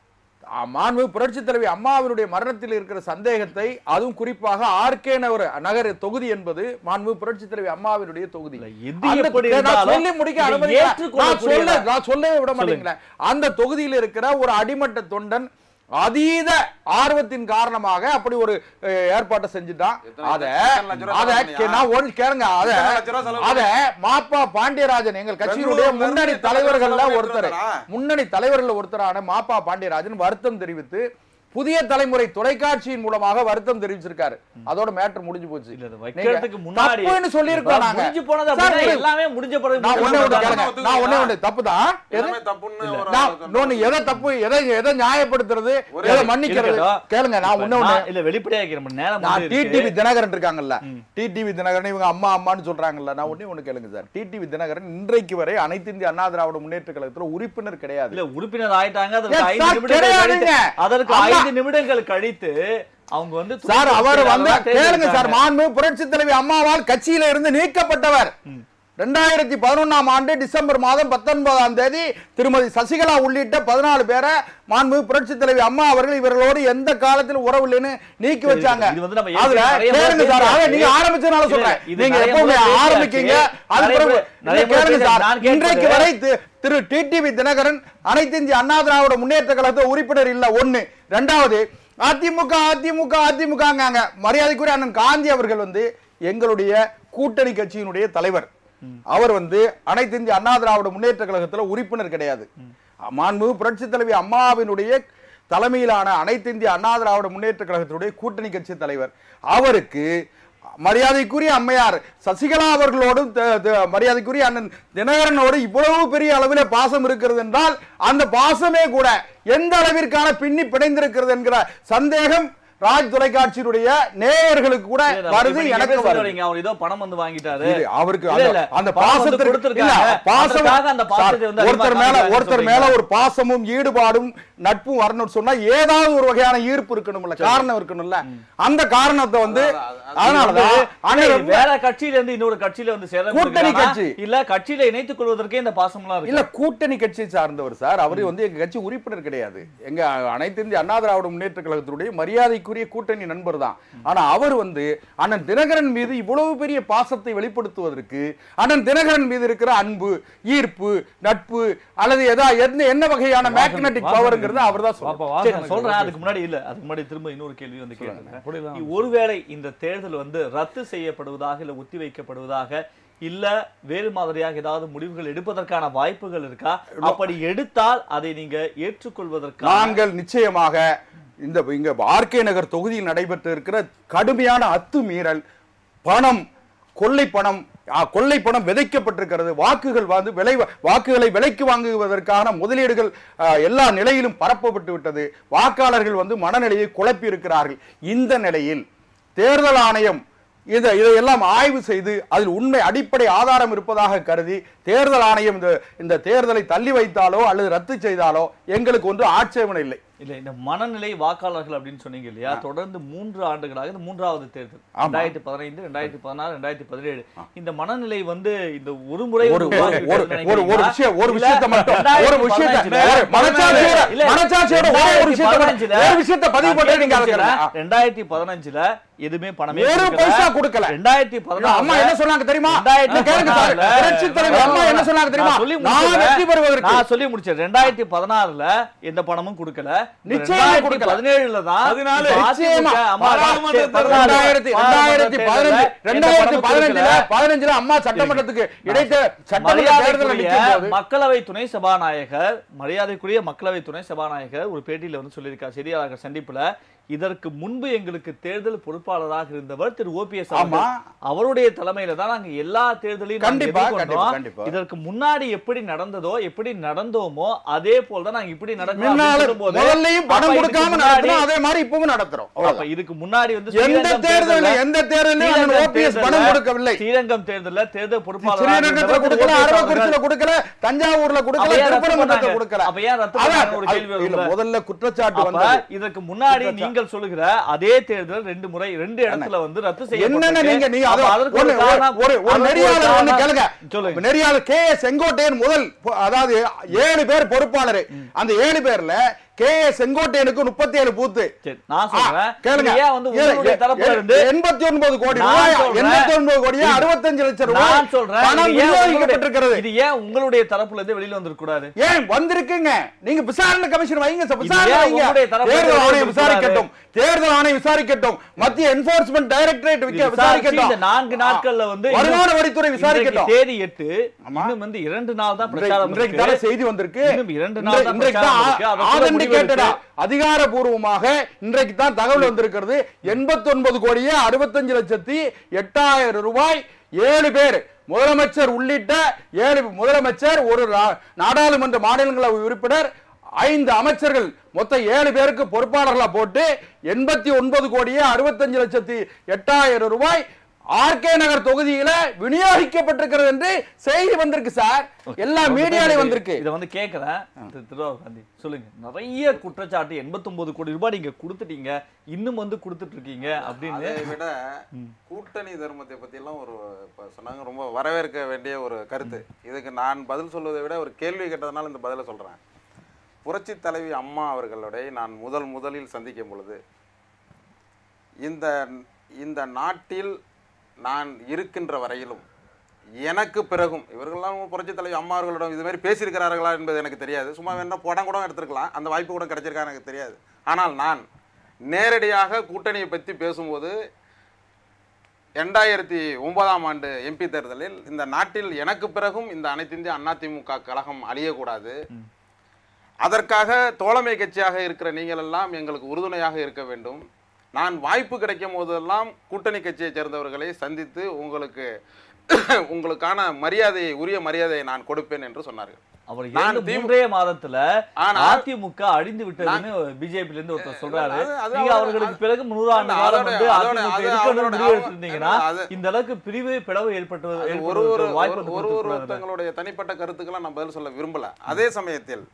ஆ, மாண்பு புரட்சி தலைவி அம்மாவினுடைய மரணத்தில் இருக்கிற சந்தேகத்தை அதுவும் குறிப்பாக ஆர்கே நகர் நகர் தொகுதி என்பது மாண்பு புரட்சி தலைவி அம்மாவினுடைய தொகுதி இல்ல, எது அந்த- எப்படி நான் இருந்தாலும் சொல்லி முடிக்க இதை அனுமதி நான் ஏற்றுக்கொள்ளக்கூடிய சொல்ல நான் சொல்லவே விட சொல்லுங்க. மாட்டீங்களே அந்த தொகுதியில் இருக்கிற ஒரு அடிமட்ட தொண்டன் அதீத ஆர்வத்தின் காரணமாக அப்படி ஒரு அஹ், ஏற்பாட்டை செஞ்சுட்டான் எத்தனை- அத எத்தனை லட்ச ரூபா அத செலவு கே- பண்ணியா? நான் ஒன்று கேளுங்க அத எத்தனை லட்ச ரூபா செலவு அத மாப்பா பாண்டியராஜன் எங்கள் கட்சியினுடைய பெங்களூர்ல முன்னணி இருந்து தலைவர்கள்ல எத்தனை ஒருத்தர் கிலோமீட்டர் முன்னணி தலைவர்கள் ஒருத்தரான மாப்பா பாண்டியராஜன் வருத்தம் தெரிவித்து புதிய தலைமுறை தொலைக்காட்சியின் மூலமாக வருத்தம் தெரிவிச்சிருக்காரு அதோட மேட்டர் முடிஞ்சு போச்சு இல்ல, அது நீங்க வைக்கிறதுக்கு முன்னாடி தப்புன்னு சொல்லியிருக்கோம் நாங்க முடிஞ்சு போனது சார், அப்படின்னா ஒரு- எல்லாமே முடிஞ்ச பிறகு நான் ஒண்ணே ஒண்ணு முடிஞ்சு கேளுங்க போனது. நான் ஒண்ணே ஒண்ணு தப்பு தான் எல்லாமே தப்புன்னு ஒரு நான் இன்னொன்னு எதை தப்பு எதை எதை நியாயப்படுத்துறது ஒரே எதை மன்னிக்கிறது இருக்கட்டும். கேளுங்க நான் ஒண்ணே ஒண்ணு நான் இல்ல வெளிப்படையா கேட்கிறேன். நம்ம நேரம் நான் வந்து இருக்கு. டிடிவி தினகரன் இருக்காங்கல்ல டிடிவி தினகரன் இவங்க அம்மா அம்மான்னு சொல்றாங்கல்ல நான் ஒண்ணே ஒண்ணு கேளுங்க சார் டிடிவி தினகரன் இன்றைக்கு வரை அனைத்து இந்திய அண்ணா திராவிட முன்னேற்ற கழகத்துல உறுப்பினர் கிடையாது இல்ல உறுப்பினர் ஆயிட்டாங்க அதற்கு Yes, ஐந்து sir, நிமிடங்கள் கிடையாதுங்க. கழித்து அதற்கு அம்மா. ஐந்து நிமிடங்கள் கழித்து அவங்க வந்து துணை சார் அவர் பொதுச் வந்து செயலாளரா கேளுங்க சார் தேர்ந்தெடுத்தாங்க. மாண்பு புரட்சி தலைவி அம்மாவால் கட்சியில இருந்து நீக்கப்பட்டவர் ரெண்டாயிரத்தி பதினொன்னாம் ஆண்டு டிசம்பர் மாதம் பத்தொன்பதாம் தேதி திருமதி சசிகலா உள்ளிட்ட பதினாலு பேரை மாண்பு புரட்சி தலைவி அம்மா அவர்கள் இவர்களோடு எந்த காலத்தில் உறவு இல்லைன்னு நீக்கி வச்சாங்க இது வந்து நம்ம அதுல ஏற்கனவே நிறைய கேளுங்க சார் முறை அதை நீங்க பேசியாச்சு. ஆரம்பிச்சதுனால இல்ல, சொல்றேன் இது நீங்க நிறைய எப்பவுமே முறை பேசியாச்சு. ஆரம்பிக்கீங்க அது நிறைய பிறகு முறை- நிறைய இல்ல, முறை கேளுங்க சார் நான் கேட்பது- இன்றைக்கு வரை தி- திரு டிடிவி தினகரன் அனைத்து இந்திய அண்ணா திராவிட முன்னேற்ற கழகத்தை உறுப்பினர் இல்ல ஒண்ணு ரெண்டாவது அதிமுக அதிமுக அதிமுகங்காங்க மரியாதைக்குரிய அண்ணன் காந்தி அவர்கள் வந்து எங்களுடைய கூட்டணி கட்சியினுடைய தலைவர் அவர் வந்து அனைத்து இந்திய அண்ணா திராவிட முன்னேற்ற கழகத்துல உறுப்பினர் கிடையாது மாண்புமிகு புரட்சி தலைவி அம்மாவினுடைய தலைமையிலான அனைத்து இந்திய அண்ணா திராவிட முன்னேற்ற கழகத்தினுடைய கூட்டணி கட்சி தலைவர் அவருக்கு மரியாதைக்குரிய அம்மையார் சசிகலா அவர்களோடும் த- த- மரியாதைக்குரிய அண்ணன் தினகரனோடு இவ்வளவு பெரிய அளவில் பாசம் இருக்கிறது என்றால் அந்த பாசமே கூட எந்த அளவிற்கான பின்னி பிணைந்திருக்கிறது என்கிற சந்தேகம் ராஜ் தொலைக்காட்சியினுடைய நேயர்களுக்கு கூட இல்ல, வருது இப்ப நீங்க எனக்கு எப்படி வருது சொல்றீங்க? அவர் ஏதோ பணம் வந்து வாங்கிட்டாரு இது அவருக்கு இல்ல, அந்த- இல்ல. அந்த பணம் வந்து பாசத்திற்கு கொடுத்திருக்காங்க. இல்ல, பாசம் அதற்காக அந்த பாசத்தை வந்து சார், ஒருத்தர் அதிகமா மேல காமிக்கிறாங்கன்னு ஒருத்தர் மேல சொல்றீங்க. ஒரு பாசமும் ஈடுபாடும் நட்பும் வரணும்னு சொன்னா ஏதாவது ஒரு வகையான ஈர்ப்பு இருக்கணும்ல காரணம் இருக்கணும்ல அந்த காரணத்தை வந்து அதான், அதான், அதனாலதான் இல்ல, அண்ணன் இது ரொம்ப- வேற கட்சியில இருந்து இன்னொரு கட்சியில வந்து சேர கூட்டணி முடியுமா? கட்சி. இல்ல கட்சியில இணைத்துக் கொள்வதற்கே இந்த பாசம்லாம் இருக்கு இல்ல கூட்டணி கட்சியை சார்ந்தவர் சார் அவரு வந்து எங்க கட்சி உறுப்பினர் கிடையாது எங்க அனைத்து இந்திய அண்ணா திராவிட முன்னேற்ற கழகத்தினுடைய மரியாதைக்குரிய கூட்டணி நண்பர் தான் ஆனா அவர் வந்து அண்ணன் தினகரன் மீது இவ்வளவு பெரிய பாசத்தை வெளிப்படுத்துவதற்கு அண்ணன் தினகரன் மீது இருக்கிற அன்பு ஈர்ப்பு நட்பு அல்லது ஏதா என்ன என்ன வகையான மேக்னெட்டிக் பவர்ங்கிறது அவர் தான் பாப்பா, சொல்றாரு சரி, வாசனை நான் சொல்றேன் அதுக்கு முன்னாடி இல்ல அதுக்கு முன்னாடி திரும்ப இன்னொரு கேள்வி வந்து கேட்கிறேன் அப்படிலாம் இ- ஒருவேளை இந்த தேர்தல் வந்து ரத்து செய்யப்படுவதாக இல்ல ஒத்திவைக்கப்படுவதாக இல்ல வேறு மாதிரியாக ஏதாவது முடிவுகள் எடுப்பதற்கான வாய்ப்புகள் இருக்கா அப்படி எடுத்தால் அதை நீங்க ஏற்றுக்கொள்வதற்கான நாங்கள் நிச்சயமாக இந்த இங்க ஆர்கே நகர் தொகுதியில் நடைபெற்று இருக்கிற கடுமையான அத்துமீறல் பணம் கொள்ளை பணம் ஆ, கொள்ளை பணம் விதைக்கப்பட்டிருக்கிறது வாக்குகள் வந்து விலை வாக்குகளை விலைக்கு வாங்குவதற்கான முதலீடுகள் ஆ, எல்லா நிலையிலும் பரப்பப்பட்டு விட்டது வாக்காளர்கள் வந்து மனநிலையை குழப்பி இருக்கிறார்கள் இந்த நிலையில் தேர்தல் ஆணையம் இதை இதையெல்லாம் ஆய்வு செய்து அதில் உண்மை அடிப்படை ஆதாரம் இருப்பதாக கருதி தேர்தல் ஆணையம் இந்த இந்த தேர்தலை தள்ளி வைத்தாலோ அல்லது ரத்து செய்தாலோ எங்களுக்கு ஒன்று ஆட்சேபனை இல்லை இல்ல இந்த மனநிலை வாக்காளர்கள் அப்படின்னு சொன்னீங்க இல்லையா தொடர்ந்து மூன்று ஆண்டுகளாக இந்த மூன்றாவது தேர்தல் ஆமா. ரெண்டாயிரத்தி பதினைந்து ரெண்டாயிரத்தி பதினாறு ரெண்டாயிரத்தி பதினேழு இந்த மனநிலை வந்து இந்த ஒரு முறை ஒரு வந்து ஒரு உருவாக்கி ஒரு விட்டதுன்னு ஒரு ஒரு நினைக்கிறீங்களா? விஷயம் ஒரு இல்ல, விஷயத்தை மட்டும் ஒரு ரெண்டாயிரத்தி விஷயத்தை பதினஞ்சுல- ஒரு மனசாட்சியோட இல்ல, மனசாட்சியோட ஒரே ஒரு விஷயத்தை பதினஞ்சுல வேற விஷயத்தை பதிவு போட்டு நீங்க அதுக்கு ரெண்டாயிரத்தி பதினஞ்சுல எதுவுமே பணமே ஒரு கொடுக்கல. பைசா கொடுக்கல. ரெண்டாயிரத்தி பதினாறுல அம்மா என்ன சொன்னாங்க தெரியுமா ரெண்டாயிரத்தி நான் கேளுங்க சார். பதினாறுல- புரட்சி தலைவர் அம்மா என்ன சொன்னாங்க தெரியுமா நான் சொல்லி நான் முடிச்சிடுறேன். வெற்றி பெறுவதற்கு நான் சொல்லி முடிச்சேன் ரெண்டாயிரத்தி பதினாறுல எந்த பணமும் கொடுக்கல நிச்சயமா ரெண்டாயிரத்தி கொடுக்கல. பதினேழுல தான் பதினாலு. இப்ப நிச்சயமா. அதிமுக அம்மா பாராளுமன்ற சரி, பதினாறு. ரெண்டாயிரத்தி ரெண்டாயிரத்தி பதினஞ்சு ரெண்டாயிரத்தி பதினஞ்சுல பதினஞ்சுல அம்மா சட்டமன்றத்துக்கு இடைத்த சட்டமன்ற தேர்தலில் மரியாதைக்குரிய நிற்கும் போது மக்களவை துணை சபாநாயகர் மரியாதைக்குரிய மக்களவை துணை சபாநாயகர் ஒரு பேட்டியில வந்து சொல்லியிருக்கார் செய்தியாளர்கள் சந்திப்புல இதற்கு முன்பு எங்களுக்கு தேர்தல் பொறுப்பாளராக இருந்தவர் திரு ஓபிஎஸ் ஆமா. அவருடைய தலைமையில தான் நாங்க எல்லா தேர்தலையும் நாங்க கண்டிப்பா, எதிர்கொண்டோம். கண்டிப்பா, கண்டிப்பா. இதற்கு முன்னாடி எப்படி நடந்ததோ எப்படி நடந்தோமோ அதே போல தான் நாங்க இப்படி நடந்தோம் முன்னால அப்படின்னு சொல்லும்போது, முதல்லயும் பணம் அப்ப இதுக்கு கொடுக்காம முன்னாடி- நடத்துறோம் அதே மாதிரி இப்பவும் நடத்துறோம் அப்ப அவ்வளவுதான். இதுக்கு முன்னாடி வந்து எந்த ஸ்ரீரங்கம் தேர்தலில் தேர்தல்ல- எந்த தேர்தலையும் அண்ணன் ஸ்ரீரங்கம் ஓபிஎஸ் பணம் தேர்தல்ல- கொடுக்கவில்லை ஸ்ரீரங்கம் தேர்தல்ல தேர்தல் பொறுப்பாளராக ஸ்ரீரங்கத்துல இருந்தவர் திரு கொடுக்கல ஓபிஎஸ் அரவக்குறிச்சியில அவர்கள் கொடுக்கல தஞ்சாவூர்ல அப்ப கொடுக்கல ஏன் ரத்து திருப்பரங்குன்றத்துல பண்ணாங்க? கொடுக்கல அப்ப ஏன் ரத்து அதான், பண்ணாங்கன்னு ஒரு கேள்வி இல்ல, வரும்ல? முதல்ல குற்றச்சாட்டு அப்ப வந்தது இதற்கு முன்னாடி குற்றச்சா- நீங்கள் சொல்லுகிற அதே தேர்தல் ரெண்டு முறை ரெண்டு இடத்துல வந்து ரத்து என்னென்ன நீங்க நீங்க அப்ப அது அதற்கு ஒரு ஒரு காரணம் ஒரு ஒரு அதற்கு நெறியாளர் ஒண்ணு காரணம் கேளுங்க சொல்லுங்க நெறியாளர் கே செங்கோட்டையன் முதல் பொ- அதாவது ஏழு பேர் பொறுப்பாளர் அந்த ஏழு பேர்ல கே செங்கோட்டையனுக்கு முப்பத்தி ஏழு பூத்து சரி, நான் சொல்றேன் ஆ, கேளுங்க இது ஏன் வந்து உங்களுடைய தரப்புல இருந்து எண்பத்தி ஒன்பது கோடி நான் ரூபாய் சொல்றேன். எண்பத்தி ஒன்பது கோடியா அறுபத்தஞ்சு லட்சம் ரூபாய் நான் சொல்றேன் பணம் இது ஏன் உங்களுடைய- விநியோகிக்கப்பட்டிருக்கிறது இது ஏன் உங்களுடைய தரப்புல இருந்து வெளியில வந்துடக்கூடாது ஏன் வந்திருக்குங்க நீங்க விசாரணை கமிஷன் வைங்க சார். இது விசாரணை ஏன் வைங்க உங்களுடைய தரப்புல தேர்தல் இருந்து ஆணையம் வந்து விசாரிக்கட்டும் தேர்தல் ஆணையம் விசாரிக்கட்டும் மத்திய என்போர்ஸ்மெண்ட் டைரக்டரேட் இது விசாரிச்சு விசாரிக்கட்டும் இந்த நான்கு நாட்கள்ல வந்து வருமான வரித்துறை இன்றைக்கு விசாரிக்கட்டும் தேதி எட்டு ஆமா. இன்னும் வந்து இரண்டு நாள் தான் இன்றைக்கு- பிரச்சாரம் இன்றைக்கு இருக்கு. தானே செய்தி வந்திருக்கு இன்னும் இரண்டு நாள் தான் இன்றைக்கு பிரச்சாரம் இருக்கு. தான் அதற்குள்ள முடிவு authenticated-ஆ, இருக்கு. அதிகாரபூர்வமாக இன்றைக்கு தான் தகவல் வந்திருக்கிறது எண்பத்தி ஒன்பது கோடியே அறுபத்தஞ்சு லட்சத்தி எட்டாயிரம் ரூபாய் ஏழு பேர் முதலமைச்சர் உள்ளிட்ட ஏழு முதலமைச்சர் ஒரு ரா- நாடாளுமன்ற மாநிலங்களவை உறுப்பினர் ஐந்து அமைச்சர்கள் மொத்தம் ஏழு பேருக்கு பொறுப்பாளர்களா போட்டு எண்பத்தி ஒன்பது கோடியே அறுபத்தஞ்சு லட்சத்தி எட்டாயிரம் ரூபாய் ஆர்கே நகர் தொகுதியில விநியோகிக்கப்பட்டிருக்கிறது என்று செய்தி வந்திருக்கு சார் எல்லா மீடியாலையும் வந்திருக்கு இத வந்து கேக்குறேன் திரு திருவாரூர் காந்தி சொல்லுங்க நிறைய குற்றச்சாட்டு 89 கோடி ரூபாய் நீங்க கொடுத்துட்டீங்க இன்னும் வந்து கொடுத்துட்டு இருக்கீங்க அப்படின்னு அதை விட கூட்டணி தர்மத்தை பத்தி எல்லாம் ஒரு இப்ப சொன்னாங்க ரொம்ப வரவேற்க வேண்டிய ஒரு கருத்து இதுக்கு நான் பதில் சொல்வதை விட ஒரு கேள்வி கேட்டதுனால இந்த பதிலை சொல்றேன் புரட்சி தலைவி அம்மா அவர்களுடைய நான் முதல் முதலில் சந்திக்கும் பொழுது இந்த இந்த நாட்டில் நான் இருக்கின்ற வரையிலும் எனக்கு பிறகும் இவர்கள்லாம் புரட்சி தலைவி அம்மா அவர்களிடம் இது மாதிரி பேசியிருக்கிறார்களா என்பது எனக்கு தெரியாது சும்மா வேணா படம் கூட எடுத்திருக்கலாம் அந்த வாய்ப்பு கூட கிடைச்சிருக்கா எனக்கு தெரியாது ஆனால் நான் நேரடியாக கூட்டணியை பற்றி பேசும்போது ரெண்டாயிரத்தி ஒன்பதாம் ஆண்டு எம்பி தேர்தலில் இந்த நாட்டில் எனக்கு பிறகும் இந்த அனைத்து இந்திய அதிமுக கழகம் அழியக்கூடாது அதற்காக தோழமை கட்சியாக இருக்கிற நீங்கள் எல்லாம் எங்களுக்கு உறுதுணையாக இருக்க வேண்டும் நான் வாய்ப்பு கிடைக்கும் போதெல்லாம் கூட்டணி கட்சியைச் சேர்ந்தவர்களை சந்தித்து உங்களுக்கு உங்களுக்கான மரியாதையை உரிய மரியாதையை நான் கொடுப்பேன் என்று சொன்னார்கள் அவர் நான் இரண்டு திமு- மூன்றே மாதத்துல ஆனால் அதிமுக அழிந்து விட்டதுன்னு பிஜேபில இருந்து ஒருத்தர் சொல்றாரு அது- அது நீங்க அவரோட- அவர்களுக்கு பிறகு நூறாண்டு இல்ல, காலம் அதோட- வந்து அதோட- அதிமுக அது இருக்கணும்னு அவரோட- முடிவு எடுத்திருந்தீங்கன்னா அது- இந்த அளவுக்கு பிரிவு பிளவு ஏற்பட்டு அது ஒரு ஏற்படுவதற்கு ஒரு ஒரு வாய்ப்பு ஒரு- வந்து ஒரு கொடுத்திருக்கிறாரு. ஒருத்தங்களுடைய தனிப்பட்ட கருத்துக்கெல்லாம் நான் பதில் சொல்ல விரும்பல அதே சமயத்தில்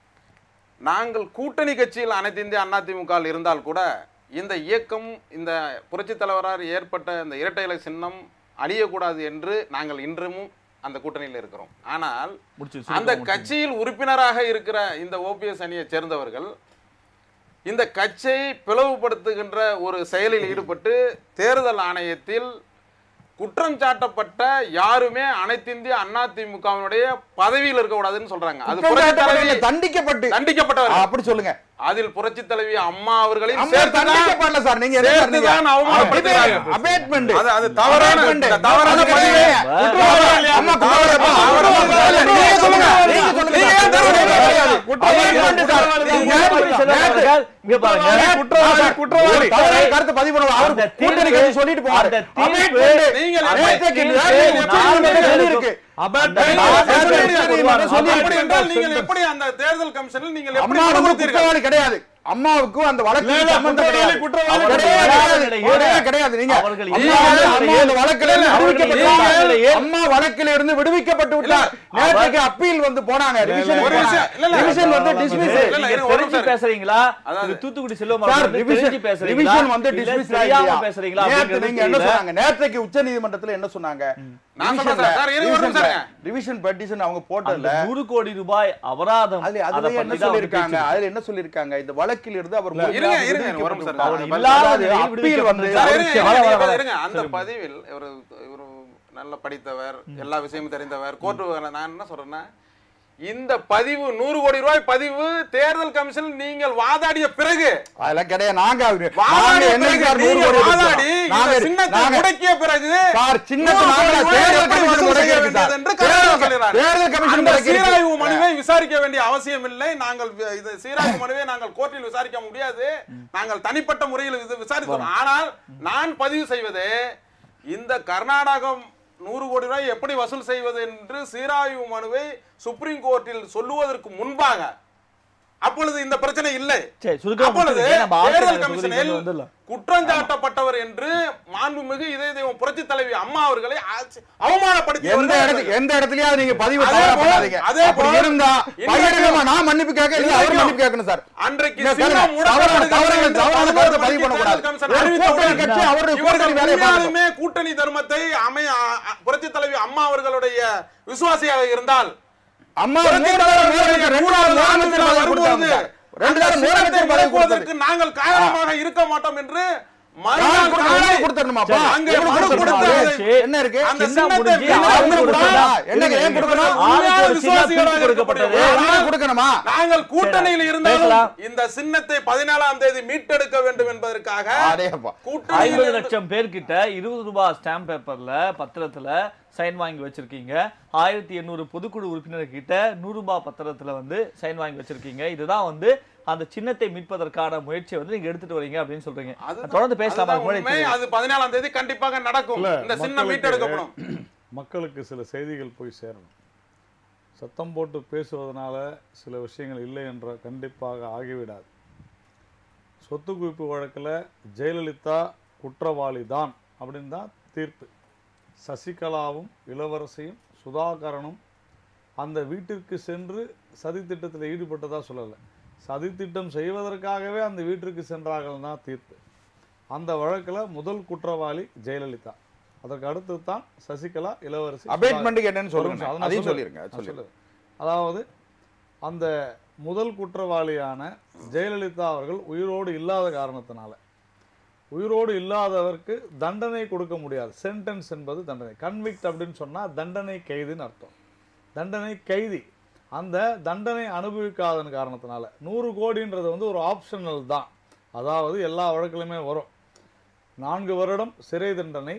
நாங்கள் கூட்டணி கட்சியில் அனைத்து இந்திய அதிமுக வில் இருந்தால் கூட இந்த இயக்கம் இந்த புரட்சித் தலைவரால் ஏற்பட்ட இந்த இரட்டை இலை சின்னம் அழியக்கூடாது என்று நாங்கள் இன்றும் அந்த கூட்டணியில் இருக்கிறோம் ஆனால் முடிச்சு அந்த சுருக்கமா கட்சியில் உறுப்பினராக இருக்கிற இந்த ஓபிஎஸ் அணியை சேர்ந்தவர்கள் இந்த கட்சியை பிளவுபடுத்துகின்ற ஒரு செயலில் ஈடுபட்டு தேர்தல் ஆணையத்தில் குற்றம் சாட்டப்பட்ட யாருமே அனைத்திந்திய அதிமுகவினுடைய பதவியில் இருக்கக்கூடாதுன்னு சொல்றாங்க அது புரட்சி குற்றச்சாட்டப்பட்டு தலைவி தண்டிக்கப்பட்டு தண்டிக்கப்பட்டவர் அப்படி சொல்லுங்க அதில் புரட்சி தலைவி அம்மா அவர்களையும் அம்மா சேர்த்துதான் தண்டிக்கப்படல சார் நீங்க என்ன சேர்த்துதான் சொன்னீங்க? அவமானப்படுத்துறாங்க. அபேட்மெண்ட் அது அது தவறான Abatement. இந்த தவறான அது பதிவு. கிடையாது. குற்றவாளி அம்மா தவறான குற்றவாளி. பதிவு. நீங்க சொல்லுங்க. நீங்க சொல்லுங்க. நீங்க ஏன் தவறான குற்றவாளி பதிவு? கிடையாது. குற்றவாளி Abatement சார். குற்றவாளி நீங்க தான். நேத்து- செல்வம் நேத்து- அவர்கள் இங்க பாருங்க குற்றவாளி, குற்றவாளி. ஒரு தவறான கருத்து பதிவு பண்ணுவாங்க. அவர் அந்த கூட்டணி தீர்ப்பு- கட்சி சொல்லிட்டு போவாரு. அந்த தீர்ப்பு- Abatement. நீங்கள் அந்த நேற்றைக்கு தீர்ப்பு நேற்றைக்கு நாலு எப்படி பேருக்கு சொல்லியிருக்கு? அபேட் அந்த நீங்கள் நாலு எப்படி பேருக்கு எப்படி பொதுவான சொல்லி அப்படி என்றால் நீங்கள் sentence. எப்படி அந்த தேர்தல் கமிஷனில் நீங்கள் எப்படி அம்மா வந்து கொடுத்தீர்கள்? குற்றவாளி கிடையாது அம்மாவுக்கும் அந்த வழக்கு இல்ல, இல்ல, சம்பந்தம் குற்றவாளி, கிடையாது குற்றவாளி அவர் கிடையாது. கிடையாது, கிடையாது. கிடையவே கிடையாது நீங்க அவர்கள் அம்மா இல்லையே. வந்து அம்மா அந்த வழக்கில இருந்து அவர்கள் விடுவிக்கப்பட்டார். இல்லையே. அம்மா வழக்கில இருந்து விடுவிக்கப்பட்டு விட்டார் நேற்றுக்கு அப்பீல் வந்து போனாங்க ரிவிஷன் ஒரு விஷயம், இல்ல, இல்ல. ரிவிஷன் வந்து டிஸ்மிஸ் இல்ல, இல்ல, நீங்க இருங்க, ஒரு தெரிஞ்சு நிமிஷம். பேசுறீங்களா அதாவது- திரு தூத்துக்குடி செல்வம் சார் அவர்கள் வந்து ரிவிஷன் தெரிஞ்சு பேசுறீங்களா ரிவிஷன் வந்து இல்ல டிஸ்மிஸ் தெரியாம பேசுறீங்களா நேத்து அப்படிங்கிறது நீங்க என்ன தெரியல. சொன்னாங்க நேற்றைக்கு உச்ச நீதிமன்றத்துல என்ன சொன்னாங்க நான் சொல்றேன் சார். சார், இருங்க, ஒரு நிமிஷம் இருங்க. ரிவிஷன் பெட்டிஷன் அவங்க அந்த போட்டதுல நூறு கோடி ரூபாய் அபராதம் அதுல அதை அதுல பத்தி என்ன தான் வந்து சொல்லிருக்காங்க பேச்சு. அதுல என்ன சொல்லிருக்காங்க இந்த வழக்கில் இருந்து அவர் இருங்க, முழுமையாக இருங்க, விடுவிக்கப்பட்டு ஒரு நிமிஷம் விட்டார். இருங்க. அவர் இல்லாத அதாவது நிலையில் அப்பீல் வந்து சார், விடுவிக்கப்பட்டிருக்கார். இருங்க, வர, இருங்க, வர, வர. இருங்க. அந்த பதிவில் இவர் இவர் நல்ல படித்தவர் எல்லா விஷயமும் தெரிந்தவர் கோர்ட்டு நான் என்ன சொல்றேன்னா இந்த பதிவு நூறு கோடி ரூபாய் பதிவு தேர்தல் கமிஷன் நீங்கள் வாதாடிய பிறகு அதெல்லாம் கிடையாது நாங்க அவரு- நாங்க வாதாடிய என்னைக்கு பிறகு சார் நூறு நீங்க கோடி வாதாடி கொடுத்தோம்? இந்த நாங்க- சின்னத்தை நாங்க- முடக்கிய பிறகு சார், சின்னத்தை நூறு நாங்க கோடி ரூபாய் தேர்தல் எப்படி கமிஷன் வசூல் செய்ய முடக்கி வேண்டியது இருக்கு என்று சார். கலைஞர் சொல்கிறார். தேர்தல் கமிஷன் அந்த முடக்கி இருக்கு. சீராய்வு மனுவை விசாரிக்க வேண்டிய அவசியம் இல்லை நாங்கள் வி- இது சீராய்வு மனுவை நாங்கள் கோர்ட்டில் விசாரிக்க முடியாது நாங்கள் தனிப்பட்ட முறையில் இது விசாரித்தோம் ஆனால் நான் பதிவு செய்வது இந்த கர்நாடகம் நூறு கோடி ரூபாய் எப்படி வசூல் செய்வது என்று சீராய்வு மனுவை சுப்ரீம் கோர்ட்டில் சொல்லுவதற்கு முன்பாக அப்பொழுது இந்த பிரச்சனை இல்லை சரி, சுருக்கமா அப்பொழுது முடிச்சிருங்க. நம்ம ஆட்சி தேர்தல் தலைவர் கமிஷனில் தொகுதிக்கு வந்துடலாம். குற்றம் சாட்டப்பட்டவர் என்று மாண்புமிகு இதய தெய்வம் புரட்சி தலைவி அம்மா அவர்களை ஆட்சி- அவமானப்படுத்தியவர்கள் எந்த இடத்து எந்த இடத்துலயாவது நீங்க பதிவு அதே தவறா போல், பண்ணாதீங்க. அதே அப்படி போல் இருந்தா இன்றைக்கு- பகிரங்கமா நான் மன்னிப்பு கேட்க இல்ல அவர் இன்றைக்கு- மன்னிப்பு கேட்கணும் சார் அன்றைக்கு இல்ல, சின்னம் தவறான- முடக்கப்படுகிறது தவறான- என்று தவறான பதினோரு கருத்தை பதிவு மணிக்கு பண்ணக்கூடாது. தேர்தல் கமிஷன் ஒரு அறிவித்தவுடன் கூட்டணி கட்சி அவருடைய இவர்கள் கூட்டணி வேலையை பார்க்கணும். உண்மையாலுமே கூட்டணி தர்மத்தை அமை அ- அ- புரட்சி தலைவி அம்மா அவர்களுடைய விசுவாசியாக இருந்தால் அம்மா புரட்சி மூணு தடவை தலைவருடைய முதலமைச்சர், ரெண்டு கூடுதல் தடவை ஆண்டுகள் முதலமைச்சர் பதவி வரும்போது கொடுத்தாங்க. ரெண்டு அந்த தடவை சின்னத்தை முதலமைச்சர் பதவி முடக்குவதற்கு கொடுத்தாங்க. நாங்கள் காரணமாக இருக்க மாட்டோம் என்று மறுநாள் யார் கொடுத்தா- காலை யார் கொடுத்தரணுமாப்பா? அங்கே எவ்வளவு மனு கொடுத்தரணும்? கொடுத்தது. அது என்ன இருக்கு அந்த சின்னம் சின்னத்தை முடிஞ்சு பின்னால் ஆறு வந்து கொடுத்ததா? கொடுத்தா- என்னங்க ஏன் கொடுக்கணும் ஆறு உண்மையான கோடி சின்னம் விசுவாசிகளாக பிரித்து கொடுக்கப்பட்டது. இருக்கக்கூடிய ஏன் ஆனால் கொடுக்கணுமா நாங்கள் கூட்டணியில் சரி, இருந்தாலும் பேசலாம். இந்த சின்னத்தை பதினாலாம் தேதி மீட்டெடுக்க வேண்டும் என்பதற்காக அடேப்பா. கூட்டணியில் ஐம்பது இருந்து- லட்சம் பேர்கிட்ட இருபது ரூபாய் ஸ்டாம்ப் பேப்பர்ல பத்திரத்துல சைன் வாங்கி வச்சிருக்கீங்க ஆயிரத்தி எண்ணூறு பொதுக்குழு உறுப்பினர் கிட்ட நூறு ரூபாய் பத்திரத்துல வந்து சைன் வாங்கி வச்சிருக்கீங்க இதுதான் வந்து அந்த சின்னத்தை மீட்பதற்கான முயற்சியை வந்து நீங்க எடுத்துட்டு வரீங்க அப்படின்னு சொல்றீங்க அதுதான்- தொடர்ந்து பேசலாம் அதுதான் அதுக்கு முன்னாடி உண்மை. அது பதினாலாம் தேதி கண்டிப்பாக நடக்கும் இல்ல, இந்த சின்னம் மக்களுக்கு- மீட்டெடுக்கப்படும் மக்களுக்கு சில செய்திகள் போய் சேரணும் சத்தம் போட்டு பேசுவதனால சில விஷயங்கள் இல்லை என்ற கண்டிப்பாக ஆகிவிடாது சொத்து குவிப்பு வழக்கில் ஜெயலலிதா குற்றவாளி தான் அப்படின்னு தான் தீர்ப்பு சசிகலாவும் இளவரசியும் சுதாகரனும் அந்த வீட்டிற்கு சென்று சதித்திட்டத்தில் ஈடுபட்டதா சொல்லலை சதித்திட்டம் செய்வதற்காகவே அந்த வீட்டிற்கு சென்றார்கள் தான் தீர்ப்பு அந்த வழக்கில் முதல் குற்றவாளி ஜெயலலிதா அதற்கு அடுத்து தான் சசிகலா இளவரசி அபேட்மெண்ட்டுக்கு என்னன்னு ஒரு சொல்லுங்க நிமிஷம், அதை நான் அதையும் சொல்றேன். சொல்லிருங்க நான் சொல்லிருங்க சொல்றேன். அதாவது அந்த முதல் குற்றவாளியான ஜெயலலிதா அவர்கள் உயிரோடு இல்லாத காரணத்தினால உயிரோடு இல்லாதவருக்கு தண்டனை கொடுக்க முடியாது சென்டென்ஸ் என்பது தண்டனை கன்விக்ட் அப்படின்னு சொன்னா தண்டனை கைதுன்னு அர்த்தம் தண்டனை கைதி அந்த தண்டனை அனுபவிக்காதன் காரணத்தினால நூறு கோடின்றது வந்து ஒரு ஆப்ஷனல் தான் அதாவது எல்லா வழக்கிலுமே வரும் நான்கு வருடம் சிறை தண்டனை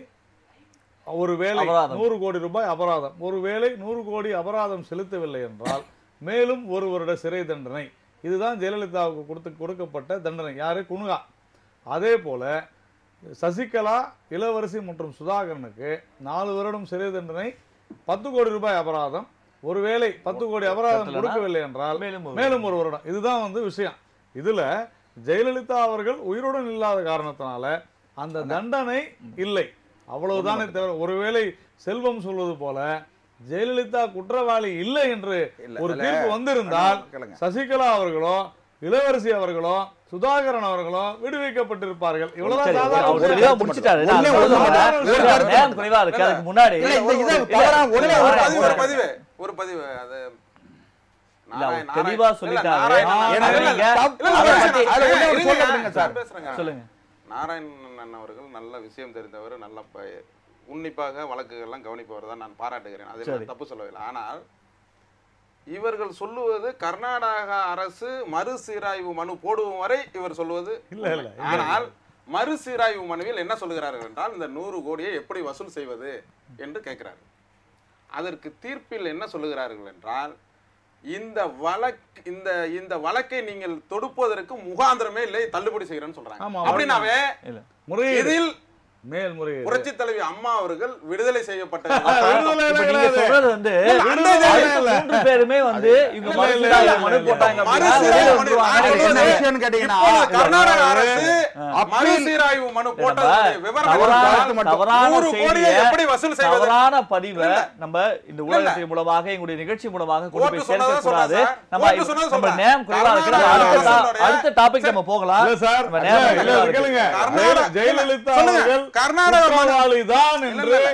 ஒருவேளை அபராதம். நூறு கோடி ரூபாய் அபராதம் ஒருவேளை நூறு கோடி அபராதம் செலுத்தவில்லை என்றால் மேலும் ஒரு வருட சிறை தண்டனை இதுதான் ஜெயலலிதாவுக்கு கொடுத்து கொடுக்கப்பட்ட தண்டனை யாரு குனுகா அதே போல சசிகலா இளவரசி மற்றும் சுதாகரனுக்கு நாலு வருடம் சிறை தண்டனை பத்து கோடி ரூபாய் அபராதம் ஒருவேளை பத்து கோடி அபராதம் கட்டலைன்னா கொடுக்கவில்லை என்றால் மேலும் ஒரு மேலும் ஒரு வருடம் இதுதான் வந்து விஷயம் இதுல ஜெயலலிதா அவர்கள் உயிருடன் இல்லாத காரணத்தினால அந்த தண்டனை இல்லை அவ்வளவுதானே தவிர ஒருவேளை செல்வம் சொல்வது போல ஜெயலலிதா குற்றவாளி இல்லை என்று இல்ல, ஒரு அதுல- தீர்ப்பு வந்திருந்தால் கேளுங்க. சசிகலா அவர்களோ இளவரசி அவர்களோ சுதாகரன் அவர்களோ விடுவிக்கப்பட்டிருப்பார்கள் இவ்வளவுதான் சரி, சாதாரண அவர் விஷயம். தெளிவா முடிச்சிட்டாரு நான் ஒண்ணே சொல்றது ஒண்ணு வரேன். மட்டும். ஒரு கருத்து. நேரம் குறைவா இருக்கு அதுக்கு முன்னாடி இல்ல, இந்த இதை இல்ல, தவறா இல்ல, ஒண்ணே ஒரு ஒரு பதிவு ஒரு ஒரு பதிவு ஒரு பதிவு அது இல்ல, அவர் நாராயண் தெளிவா நாராயண் சொல்லிட்டாரு. இல்ல, நாராயண் ஆ, இல்ல, இல்ல, நீங்க- இல்ல, இல்ல, அதை இல்ல, பத்தி- இல்ல, அதுல ஒண்ணே ஒரு இருங்க, சொல்ல விடுங்க சார். நான் பேசுறேங்க. சொல்லுங்க நாராயணன் அவர்கள் நல்ல விஷயம் தெரிந்தவர் நல்ல ப- உன்னிப்பாக வழக்குகள்லாம் கவனிப்பவர் தான் நான் பாராட்டுகிறேன் அதில் சரி. நான் தப்பு சொல்லவில்லை ஆனால் இவர்கள் சொல்லுவது கர்நாடக அரசு மறுசீராய்வு மனு போடுவோம் வரை இவர் சொல்லுவது இல்ல, இல்ல, உண்மை. ஆனால் மறுசீராய்வு மனுவில் என்ன சொல்லுகிறார்கள் என்றால் இந்த நூறு கோடியை எப்படி வசூல் செய்வது என்று கேட்கிறார்கள் அதற்கு தீர்ப்பில் என்ன சொல்லுகிறார்கள் என்றால் இந்த வழக்கு இந்த இந்த வழக்கை நீங்கள் தொடுப்பதற்கு முகாந்திரமே இல்லை தள்ளுபடி செய்கிறேன்னு ஆமா, சொல்றாங்க அப்படின்னாவே இல்ல முறையீடு இதில் மேல்முறையீடு புரட்சி தலைவி அம்மா அவர்கள் விடுதலை செய்யப்பட்ட விடுதலை இப்ப நீங்க கிடையாது. சொல்றது வந்து அந்த அடுத்த மூன்று பேருமே வந்து இவங்க இல்ல, இல்ல, மறுசீராய்வு இல்ல, மனு இல்ல, போட்டாங்க இல்ல. அப்படின்னா மறுசீராய்வு வெளியில மனு வந்துருவாங்க. நான் என்ன சொல்றது- விஷயம்னு கேட்டீங்கன்னா இப்போது கர்நாடக அரசு அப்பீல் மறுசீராய்வு மனு நம்ம போட்டது விவரம் தவறான இருந்தால் மட்டும். தவறான நூறு கோடியை செய்தியை, எப்படி வசூல் செய்வது தவறான பதிவை இல்ல. நம்ம இந்த ஊடகத்தின் மூலமாக எங்களுடைய நிகழ்ச்சி மூலமாக கொண்டு கோர்ட்டு போய் சொன்னதை சேர்க்க கூடாது சொல்றேன் சார். நம்ம கோர்ட்டு சொன்னதை நம்ம சொல்றேன். நேரம் குறைவா இருக்கு நம்ம கர்நாடக அடுத்த அரசுடைய- அடுத்த டாபிக் நம்ம போகலாம் இல்ல சார் நம்ம இல்ல, நேரம் இல்ல, குறைவா கேளுங்க இருக்கு. கர்நாடக- ஜெயலலிதா சொல்லுங்க. அவர்கள் கர்நாடக மனு- குற்றவாளிதான் என்று இல்ல, இல்ல.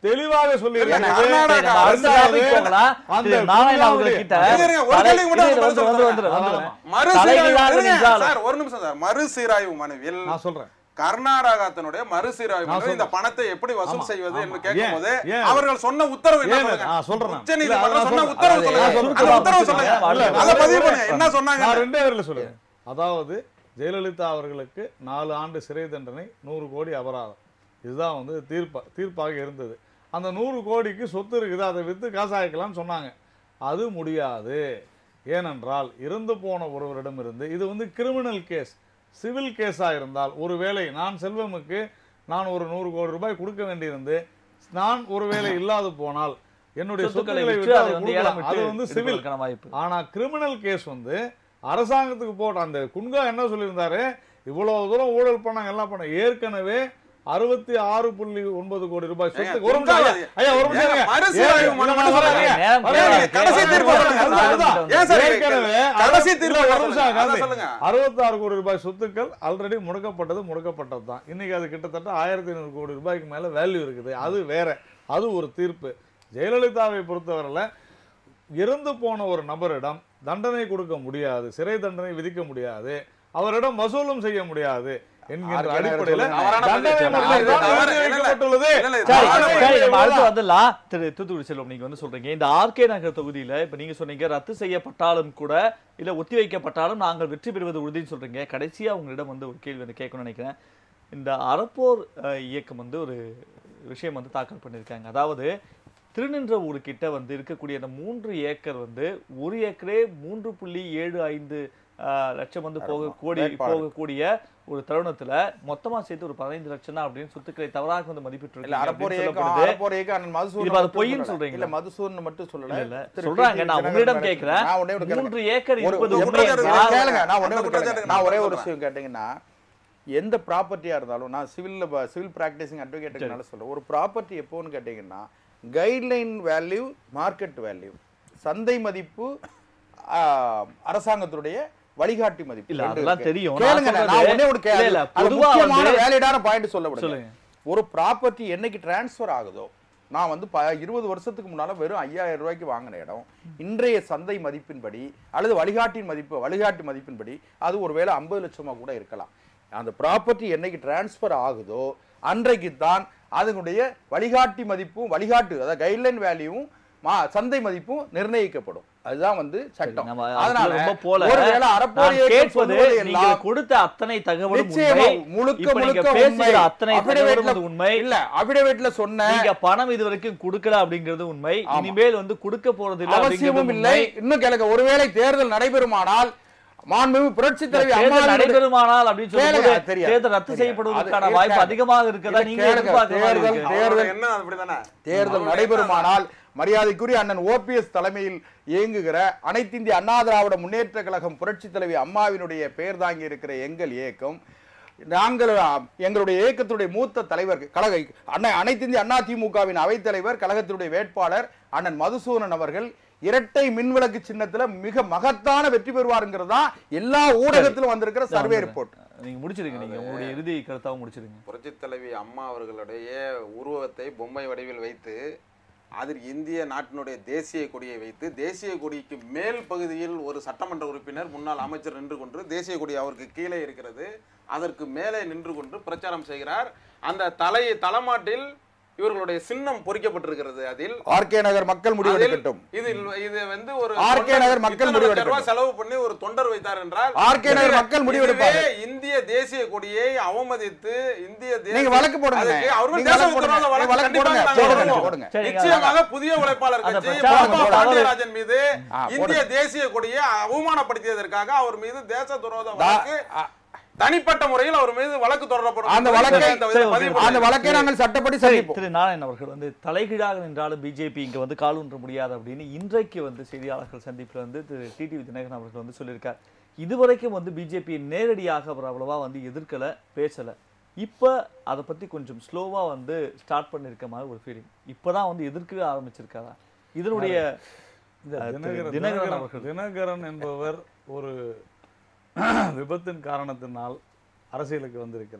தெளிவாக சொல்லி கர்நாடகா நம்ம அடுத்த topic போகலாம். அந்த திரு நாராயணன் அவர்கள் குண்டாவுடைய- கிட்ட இருங்க, இருங்க, ஒரு தலை- கேள்விக்கு மட்டும் இரு, பதில் வந்து- வந்து- சொல்றேன். வந்து- வந்து- மறுசீராய்வு தலைகீழாக இருங்க, நின்றாலும் சார் ஒரு நிமிஷம் சார் மறுசீராய்வு மனுவில் நான் சொல்றேன் கர்நாடகத்தினுடைய மறுசீராய்வு நான் மனுவில் இந்த சொல்றேன். பணத்தை எப்படி வசூல் ஆமா, செய்வது ஆமா. என்று கேட்கும்போது ஏன், ஏன்? அவர்கள் சொன்ன உத்தரவு என்ன ஏன், சொல்லுங்க நான் சொல்றேன் நான். உச்ச இல்ல, நீதிமன்றம் அதான் சொன்ன சொல்றேன். உத்தரவு அதான் சொல்லுங்க சொல்றேன். அந்த உத்தரவு சொல்றேன். சொல்லுங்க இல்ல, அதை பதிவு பண்ணுங்க என்ன சொன்னாங்க நான் ரெண்டே வரையில சொல்லுவேன் அதாவது ஜெயலலிதா அவர்களுக்கு நாலு ஆண்டு சிறை தண்டனை நூறு கோடி அபராதம் இதுதான் வந்து தீர்ப்பா தீர்ப்பாக இருந்தது அந்த நூறு கோடிக்கு சொத்து இருக்குது அதை விற்று காசாய்க்கலாம்னு சொன்னாங்க அது முடியாது ஏனென்றால் இறந்து போன ஒருவரிடம் இருந்து இது வந்து கிரிமினல் கேஸ் சிவில் கேஸாக இருந்தால் ஒருவேளை நான் செல்வமுக்கு நான் ஒரு நூறு கோடி ரூபாய் கொடுக்க வேண்டியிருந்து நான் ஒருவேளை இல்லாது போனால் என்னுடைய சொத்துக்களை சொத்துக்களை விற்று விட்டு அதை அதை வந்து கொடுக்கலாம். ஏலம் அது விட்டு வந்து சிவில் எடுப்பதற்கான வாய்ப்பு ஆனா கிரிமினல் கேஸ் வந்து அரசாங்கத்துக்கு போட்ட அந்த குன்கா என்ன சொல்லியிருந்தாரு இவ்வளவு தூரம் ஊழல் பண்ணாங்க எல்லாம் பண்ண ஏற்கனவே அறுபத்தி ஆறு புள்ளி ஒன்பது கோடி ரூபாய் சொத்து ஏங்க, ஒரு நிமிஷம் ஐயா, ஐயா ஒரு நிமிஷம் ஏங்க, இருங்க. மறுசீராய்வு ஏங்க, மனு நான் மட்டும் சொல்றேன். சொல்லுங்க. நேரம் வரேன். ஏங்க, கடைசி தீர்ப்பு அதுதான், சொல்லுங்க. அதுதான், அதுதான். ஏன் சார் ஏற்கனவே கடைசி அறுபத்தி- தீர்ப்பு இல்ல, ஒரு சொல்லுங்க. நிமிஷம் அதை காந்தி. சொல்லுங்க. அறுபத்தாறு கோடி ரூபாய் சொத்துக்கள் ஆல்ரெடி முடக்கப்பட்டது முடக்கப்பட்டது தான் இன்னைக்கு அது கிட்டத்தட்ட ஆயிரத்தி ஐநூறு கோடி ரூபாய்க்கு மேல வேல்யூ இருக்குது அது வேற அது ஒரு தீர்ப்பு ஜெயலலிதாவை பொறுத்தவரையில இறந்து போன ஒரு நபரிடம் தண்டனை கொடுக்க முடியாது சிறை தண்டனை விதிக்க முடியாது அவரிடம் வசூலும் செய்ய முடியாது என்கின்ற ஆர்கே நகர் அடிப்படையில் சொல்லுங்க. தவறான தண்டனை பதில். மட்டும் ஆர்கே தான் நகர் நிர்ணயிக்கப்பட்டுள்ளது. இல்ல, இல்ல, சரி தவறான சரி பதில். நம்ம அடுத்து வந்துடலாம் திரு தூத்துக்குடி செல்வம் நீங்க வந்து சொல்றீங்க இந்த ஆர்கே நகர் தொகுதியில இப்ப நீங்க சொன்னீங்க ரத்து செய்யப்பட்டாலும் கூட இல்ல ஒத்தி வைக்கப்பட்டாலும் நாங்கள் வெற்றி பெறுவது உறுதின்னு சொல்றீங்க கடைசியா உங்களிடம் வந்து ஒரு கேள்வி வந்து கேட்கணும்னு நினைக்கிறேன் இந்த அறப்போர் அஹ், இயக்கம் வந்து ஒரு விஷயம் வந்து தாக்கல் பண்ணியிருக்காங்க அதாவது திருநின்ற ஊருக்கிட்ட வந்து இருக்கக்கூடிய அந்த மூன்று ஏக்கர் வந்து ஒரு ஏக்கரே மூன்று புள்ளி ஏழு ஐந்து அஹ், லட்சம் வந்து போக கோடி வேட்பாளர். போகக்கூடிய ஒரு தருணத்துல மொத்தமா சேர்த்து ஒரு பதினைந்து லட்சம் தான் அப்படின்னு சொத்துக்களை தவறாக வந்து மதிப்பிட்டு இல்ல அறப்போர் அப்படின்னு இயக்கம் சொல்லப்படுது. அறப்போர் இயக்கம் அண்ணன் மதுசூதன் இப்ப அது மட்டும் பொய்ன்னு சொல்லல. சொல்றீங்களா? இல்ல மதுசூதன் மட்டும் சொல்லல இல்ல, இல்ல. திரு சொல்றாங்க டி. நான் தினகரன் உங்களிடம் மேடம் கேட்கிறேன் நான் ஒண்ணே ஒண்ணு கேளுங்க. மூன்று ஏக்கர் ஒரு- இருப்பது ஒரு உண்மை குற்றச்சாட்டு என்றால் இருக்கு. கேளுங்க நான் ஒரே அந்த ஒரு குற்றச்சாட்டுக்கு கேளுங்க. நான் நான் ஒரே ஒரு சொல்றேன். விஷயம் கேட்டீங்கன்னா எந்த ப்ராப்பர்ட்டியா இருந்தாலும் நான் சிவில்ல சிவில் பிராக்டிசிங் அட்வொகேட்டுனால சொல்றேன் ஒரு ப்ராப்பர்ட்டி எப்போன்னு கேட்டீங்கன்னா கைட்லைன் வேல்யூ மார்க்கெட் வேல்யூ சந்தை மதிப்பு ஆ, அரசாங்கத்துடைய வழிகாட்டி மதிப்பு இல்ல, ரெண்டு அதெல்லாம் இருக்கு. தெரியும். கேளுங்க நான் நான் ஒண்ணே ஒரு இல்ல, இல்ல, கேள்வி அது பொதுவா முக்கியமான வந்து- வேலிடான பாயிண்ட் சொல்ல விடுங்க சொல்லுங்க. ஒரு ப்ராப்பர்ட்டி என்னைக்கு டிரான்ஸ்ஃபர் ஆகுதோ நான் வந்து ப இருபது வருஷத்துக்கு முன்னால வெறும் ஐயாயிரம் ரூபாய்க்கு வாங்கின இடம் இன்றைய சந்தை மதிப்பின்படி அல்லது வழிகாட்டின் மதிப்பு வழிகாட்டி மதிப்பின்படி அது ஒருவேளை ஐம்பது லட்சமா கூட இருக்கலாம் அந்த ப்ராப்பர்ட்டி என்னைக்கு டிரான்ஸ்ஃபர் ஆகுதோ அன்றைக்கு தான் அதனுடைய வழிகாட்டி மதிப்பும் வழிகாட்டு அதாவது கைட்லைன் வேல்யூவும் மா சந்தை மதிப்பும் நிர்ணயிக்கப்படும் அதுதான் வந்து சட்டம் நம்ம அதனால அதுக்குள்ள ரொம்ப போல ஒருவேளை நான் அறப்போர் இயக்கம் கேட்பது சொல்வது நீங்க எல்லாம் கொடுத்த அத்தனை தகவலும் நிச்சயமா உண்மை முழுக்க இப்ப நீங்க முழுக்க பேசுகிற உண்மை அத்தனை தகவலும் அது உண்மை இல்ல அபிடவிட்ல சொன்ன நீங்க பணம் இது வரைக்கும் கொடுக்கல அப்படிங்கிறது உண்மை ஆமா. இனிமேல் வந்து கொடுக்க போறது இல்ல அவசியமும் அப்படிங்கிறது இல்லை உண்மை இன்னும் கேளுங்க ஒருவேளை தேர்தல் நடைபெறுமானால் மாண்புமிகு புரட்சி தலைவி தேர்தல் அம்மாவினுடைய- நடைபெறுமானால் அப்படின்னு கேளுங்க, சொல்லும்போது தெரியாது. தேர்தல் ரத்து தெரியாது. செய்யப்படுவதற்கான அது வாய்ப்பு இருக்காது. அதிகமாக இருக்கிறதா இல்ல, நீங்க கேளுங்க, எதிர்பார்க்கிற மாதிரி தேர்தல் இருக்கு. அவரோட தேர்தல் எண்ணம் அப்படிதானே தேர்தல் அவரோட நடைபெறுமானால் மரியாதைக்குரிய அண்ணன் ஓபிஎஸ் தலைமையில் இயங்குகிற அனைத்து இந்திய அண்ணா திராவிட முன்னேற்ற கழகம் புரட்சி தலைவி அம்மாவினுடைய பெயர் தாங்கி இருக்கிற எங்கள் இயக்கம் நாங்கள் எங்களுடைய இயக்கத்துடைய மூத்த தலைவர் கழக அண்ணன் அனைத்து இந்திய அண்ணா திமுகவின் அவைத்தலைவர் கழகத்தினுடைய வேட்பாளர் அண்ணன் மதுசூதனன் அவர்கள் இரட்டை மின்விளக்கு சின்னத்துல மிக மகத்தான வெற்றி பெறுவாருங்கிறது தான் எல்லா ஊடகத்திலும் வந்திருக்கிற சர்வே ரிப்போர்ட் நீங்க முடிச்சிருங்க நீங்க உங்களுடைய இறுதி கருத்தாவும் முடிச்சிருங்க புரட்சித் தலைவி அம்மா அவர்களுடைய உருவத்தை பொம்மை வடிவில் வைத்து அதில் இந்திய நாட்டினுடைய தேசிய கொடியை வைத்து தேசிய கொடிக்கு மேல் பகுதியில் ஒரு சட்டமன்ற உறுப்பினர் முன்னாள் அமைச்சர் நின்று கொண்டு தேசிய கொடி அவருக்கு கீழே இருக்கிறது அதற்கு மேலே நின்று கொண்டு பிரச்சாரம் செய்கிறார் அந்த தலை தலைமாட்டில் இவர்களுடைய சின்னம் பொறிக்கப்பட்டிருக்கிறது அதில் ஆர்கே நகர் மக்கள் முடிவெடுக்கட்டும் இது இது வந்து ஒரு ஆர் கே தொண்டர் நகர் மக்கள் இத்தனை முடிவெடுக்கட்டும். லட்சம் ரூபாய் செலவு பண்ணி ஒரு தொண்டர் வைத்தார் என்றால் ஆர் கே நகர் இதுவே- மக்கள் முடிவெடுப்பார்கள். இதுவே இந்திய தேசிய கொடியை அவமதித்து இந்திய தேசிய- நீங்க வழக்கு போடுங்க. அதுக்கு அவர்கள் நீங்க தேச வழக்கு விரோத போடுங்க. வழக்கு வழக்கு கண்டிப்பாக போடுங்க. நாங்கள் போடுங்க, போடுவோம். போடுங்க. சரிங்க, நிச்சயமாக புதிய உழைப்பாளர் அந்த கட்சி பிரச்சாரம் பாபா போடுங்க. பாண்டியராஜன் மீது ஆ, இந்திய தேசிய கொடியை அவமானப்படுத்தியதற்காக அவர் மீது தேச துரோக தா- வழக்கு ஆ, தனிப்பட்ட முறையில் அவர் மீது வழக்கு தொடரப்படும் அந்த என்பதை வழக்கை- இந்த சரி, பதிவு ஓகே. அந்த வழக்கை நாங்கள் சட்டப்படி சரி சந்திப்போம் திரு நாராயணன் அவர்கள் வந்து தலைகீழாக நின்றாலும் பிஜேபி இங்க வந்து கால் ஊன்ற முடியாது அப்படின்னு இன்றைக்கு வந்து செய்தியாளர்கள் சந்திப்புல வந்து திரு டிடிவி தினகரன் அவர்கள் வந்து சொல்லியிருக்கார் இதுவரைக்கும் வந்து பிஜேபி நேரடியாக அவர் அவ்வளவா வந்து எதிர்க்கல பேசல இப்ப அதை பத்தி கொஞ்சம் ஸ்லோவா வந்து ஸ்டார்ட் பண்ணிருக்க மாதிரி ஒரு ஃபீலிங் இப்பதான் வந்து எதிர்க்கவே ஆரம்பிச்சிருக்காரா இதனுடைய இந்த அஹ், திரு தினகரன் தினகரன் தினகரன் அவர்கள். தினகரன் என்பவர் ஒரு விபத்தின் காரணத்தினால் அரசியலுக்கு வந்திருக்கிறார்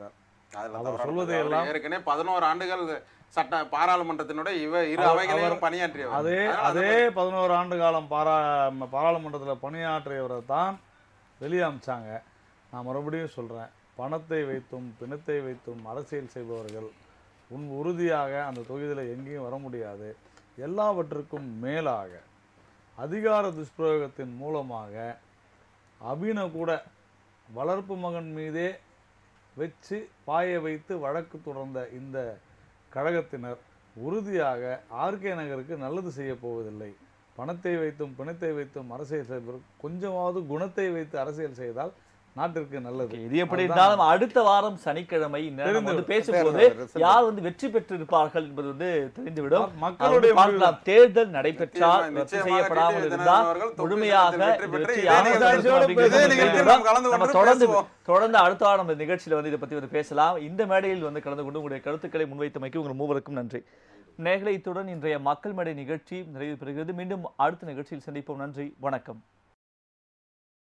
அதுல அவர் தவறான சொல்வதை அவர் எல்லாம் ஏற்கனவே பதினோரு ஆண்டுகள் சட்ட பாராளுமன்றத்தினுடைய இவ இரு அவர்- அவைகளையும் அவர் பணியாற்றியவர் அதே அதனால அதே பதினோரு ஆண்டு காலம் பாரா பாராளுமன்றத்தில் பணியாற்றியவரை தான் வெளியே அமிச்சாங்க நான் மறுபடியும் சொல்கிறேன் பணத்தை வைத்தும் பிணத்தை வைத்தும் அரசியல் செய்பவர்கள் உன் உறுதியாக அந்த தொகுதியில் எங்கேயும் வர முடியாது எல்லாவற்றுக்கும் மேலாக அதிகார துஷ்பிரயோகத்தின் மூலமாக அபின கூட வளர்ப்பு மகன் மீதே வச்சு பாய வைத்து வழக்கு தொடர்ந்த இந்த கழகத்தினர் உறுதியாக ஆர்கே நகருக்கு நல்லது செய்ய போவதில்லை பணத்தை வைத்தும் பிணத்தை வைத்தும் அரசியல் செய்வர் கொஞ்சமாவது குணத்தை வைத்து அரசியல் செய்தால் நாட்டிற்கு நல்லது இது எப்படி அதுதான் இருந்தாலும் அடுத்த வாரம் சனிக்கிழமை இந்நேரம் நம்ம வந்து பேசும்போது தெரிந்து- யார் வந்து வெற்றி பெற்றிருப்பார்கள் என்பது வந்து தெரிந்துவிடும் மக்களுடைய அது வந்து பார்க்கலாம் தேர்தல் நடைபெற்றால் நிச்சயமா, ரத்து நிச்சயமாக செய்யப்படாமல் டிடிவி இருந்தால் தினகரன் அவர்கள் தொகுதி முழுமையாக தேர்தலில் இந்த வெற்றி வெற்றி பெற்று யாருக்கு இதே கிடைக்கும் நிகழ்ச்சியோட அப்படிங்கிறது இதே வந்து நிகழ்ச்சியில் தெரியும். நாம் கலந்து நம்ம கொண்டு தொடர்ந்து பேசுவோம். தொடர்ந்து அடுத்த வாரம் இந்த நிகழ்ச்சியில வந்து இதை பத்தி வந்து பேசலாம் இந்த மேடையில் வந்து கலந்து கொண்டு உங்களுடைய கருத்துக்களை முன்வைத்தமைக்கு உங்கள் மூவருக்கும் நன்றி நேர்களை இத்துடன் இன்றைய மக்கள் மேடை நிகழ்ச்சி நிறைவு பெறுகிறது மீண்டும் அடுத்த நிகழ்ச்சியில் சந்திப்போம் நன்றி வணக்கம்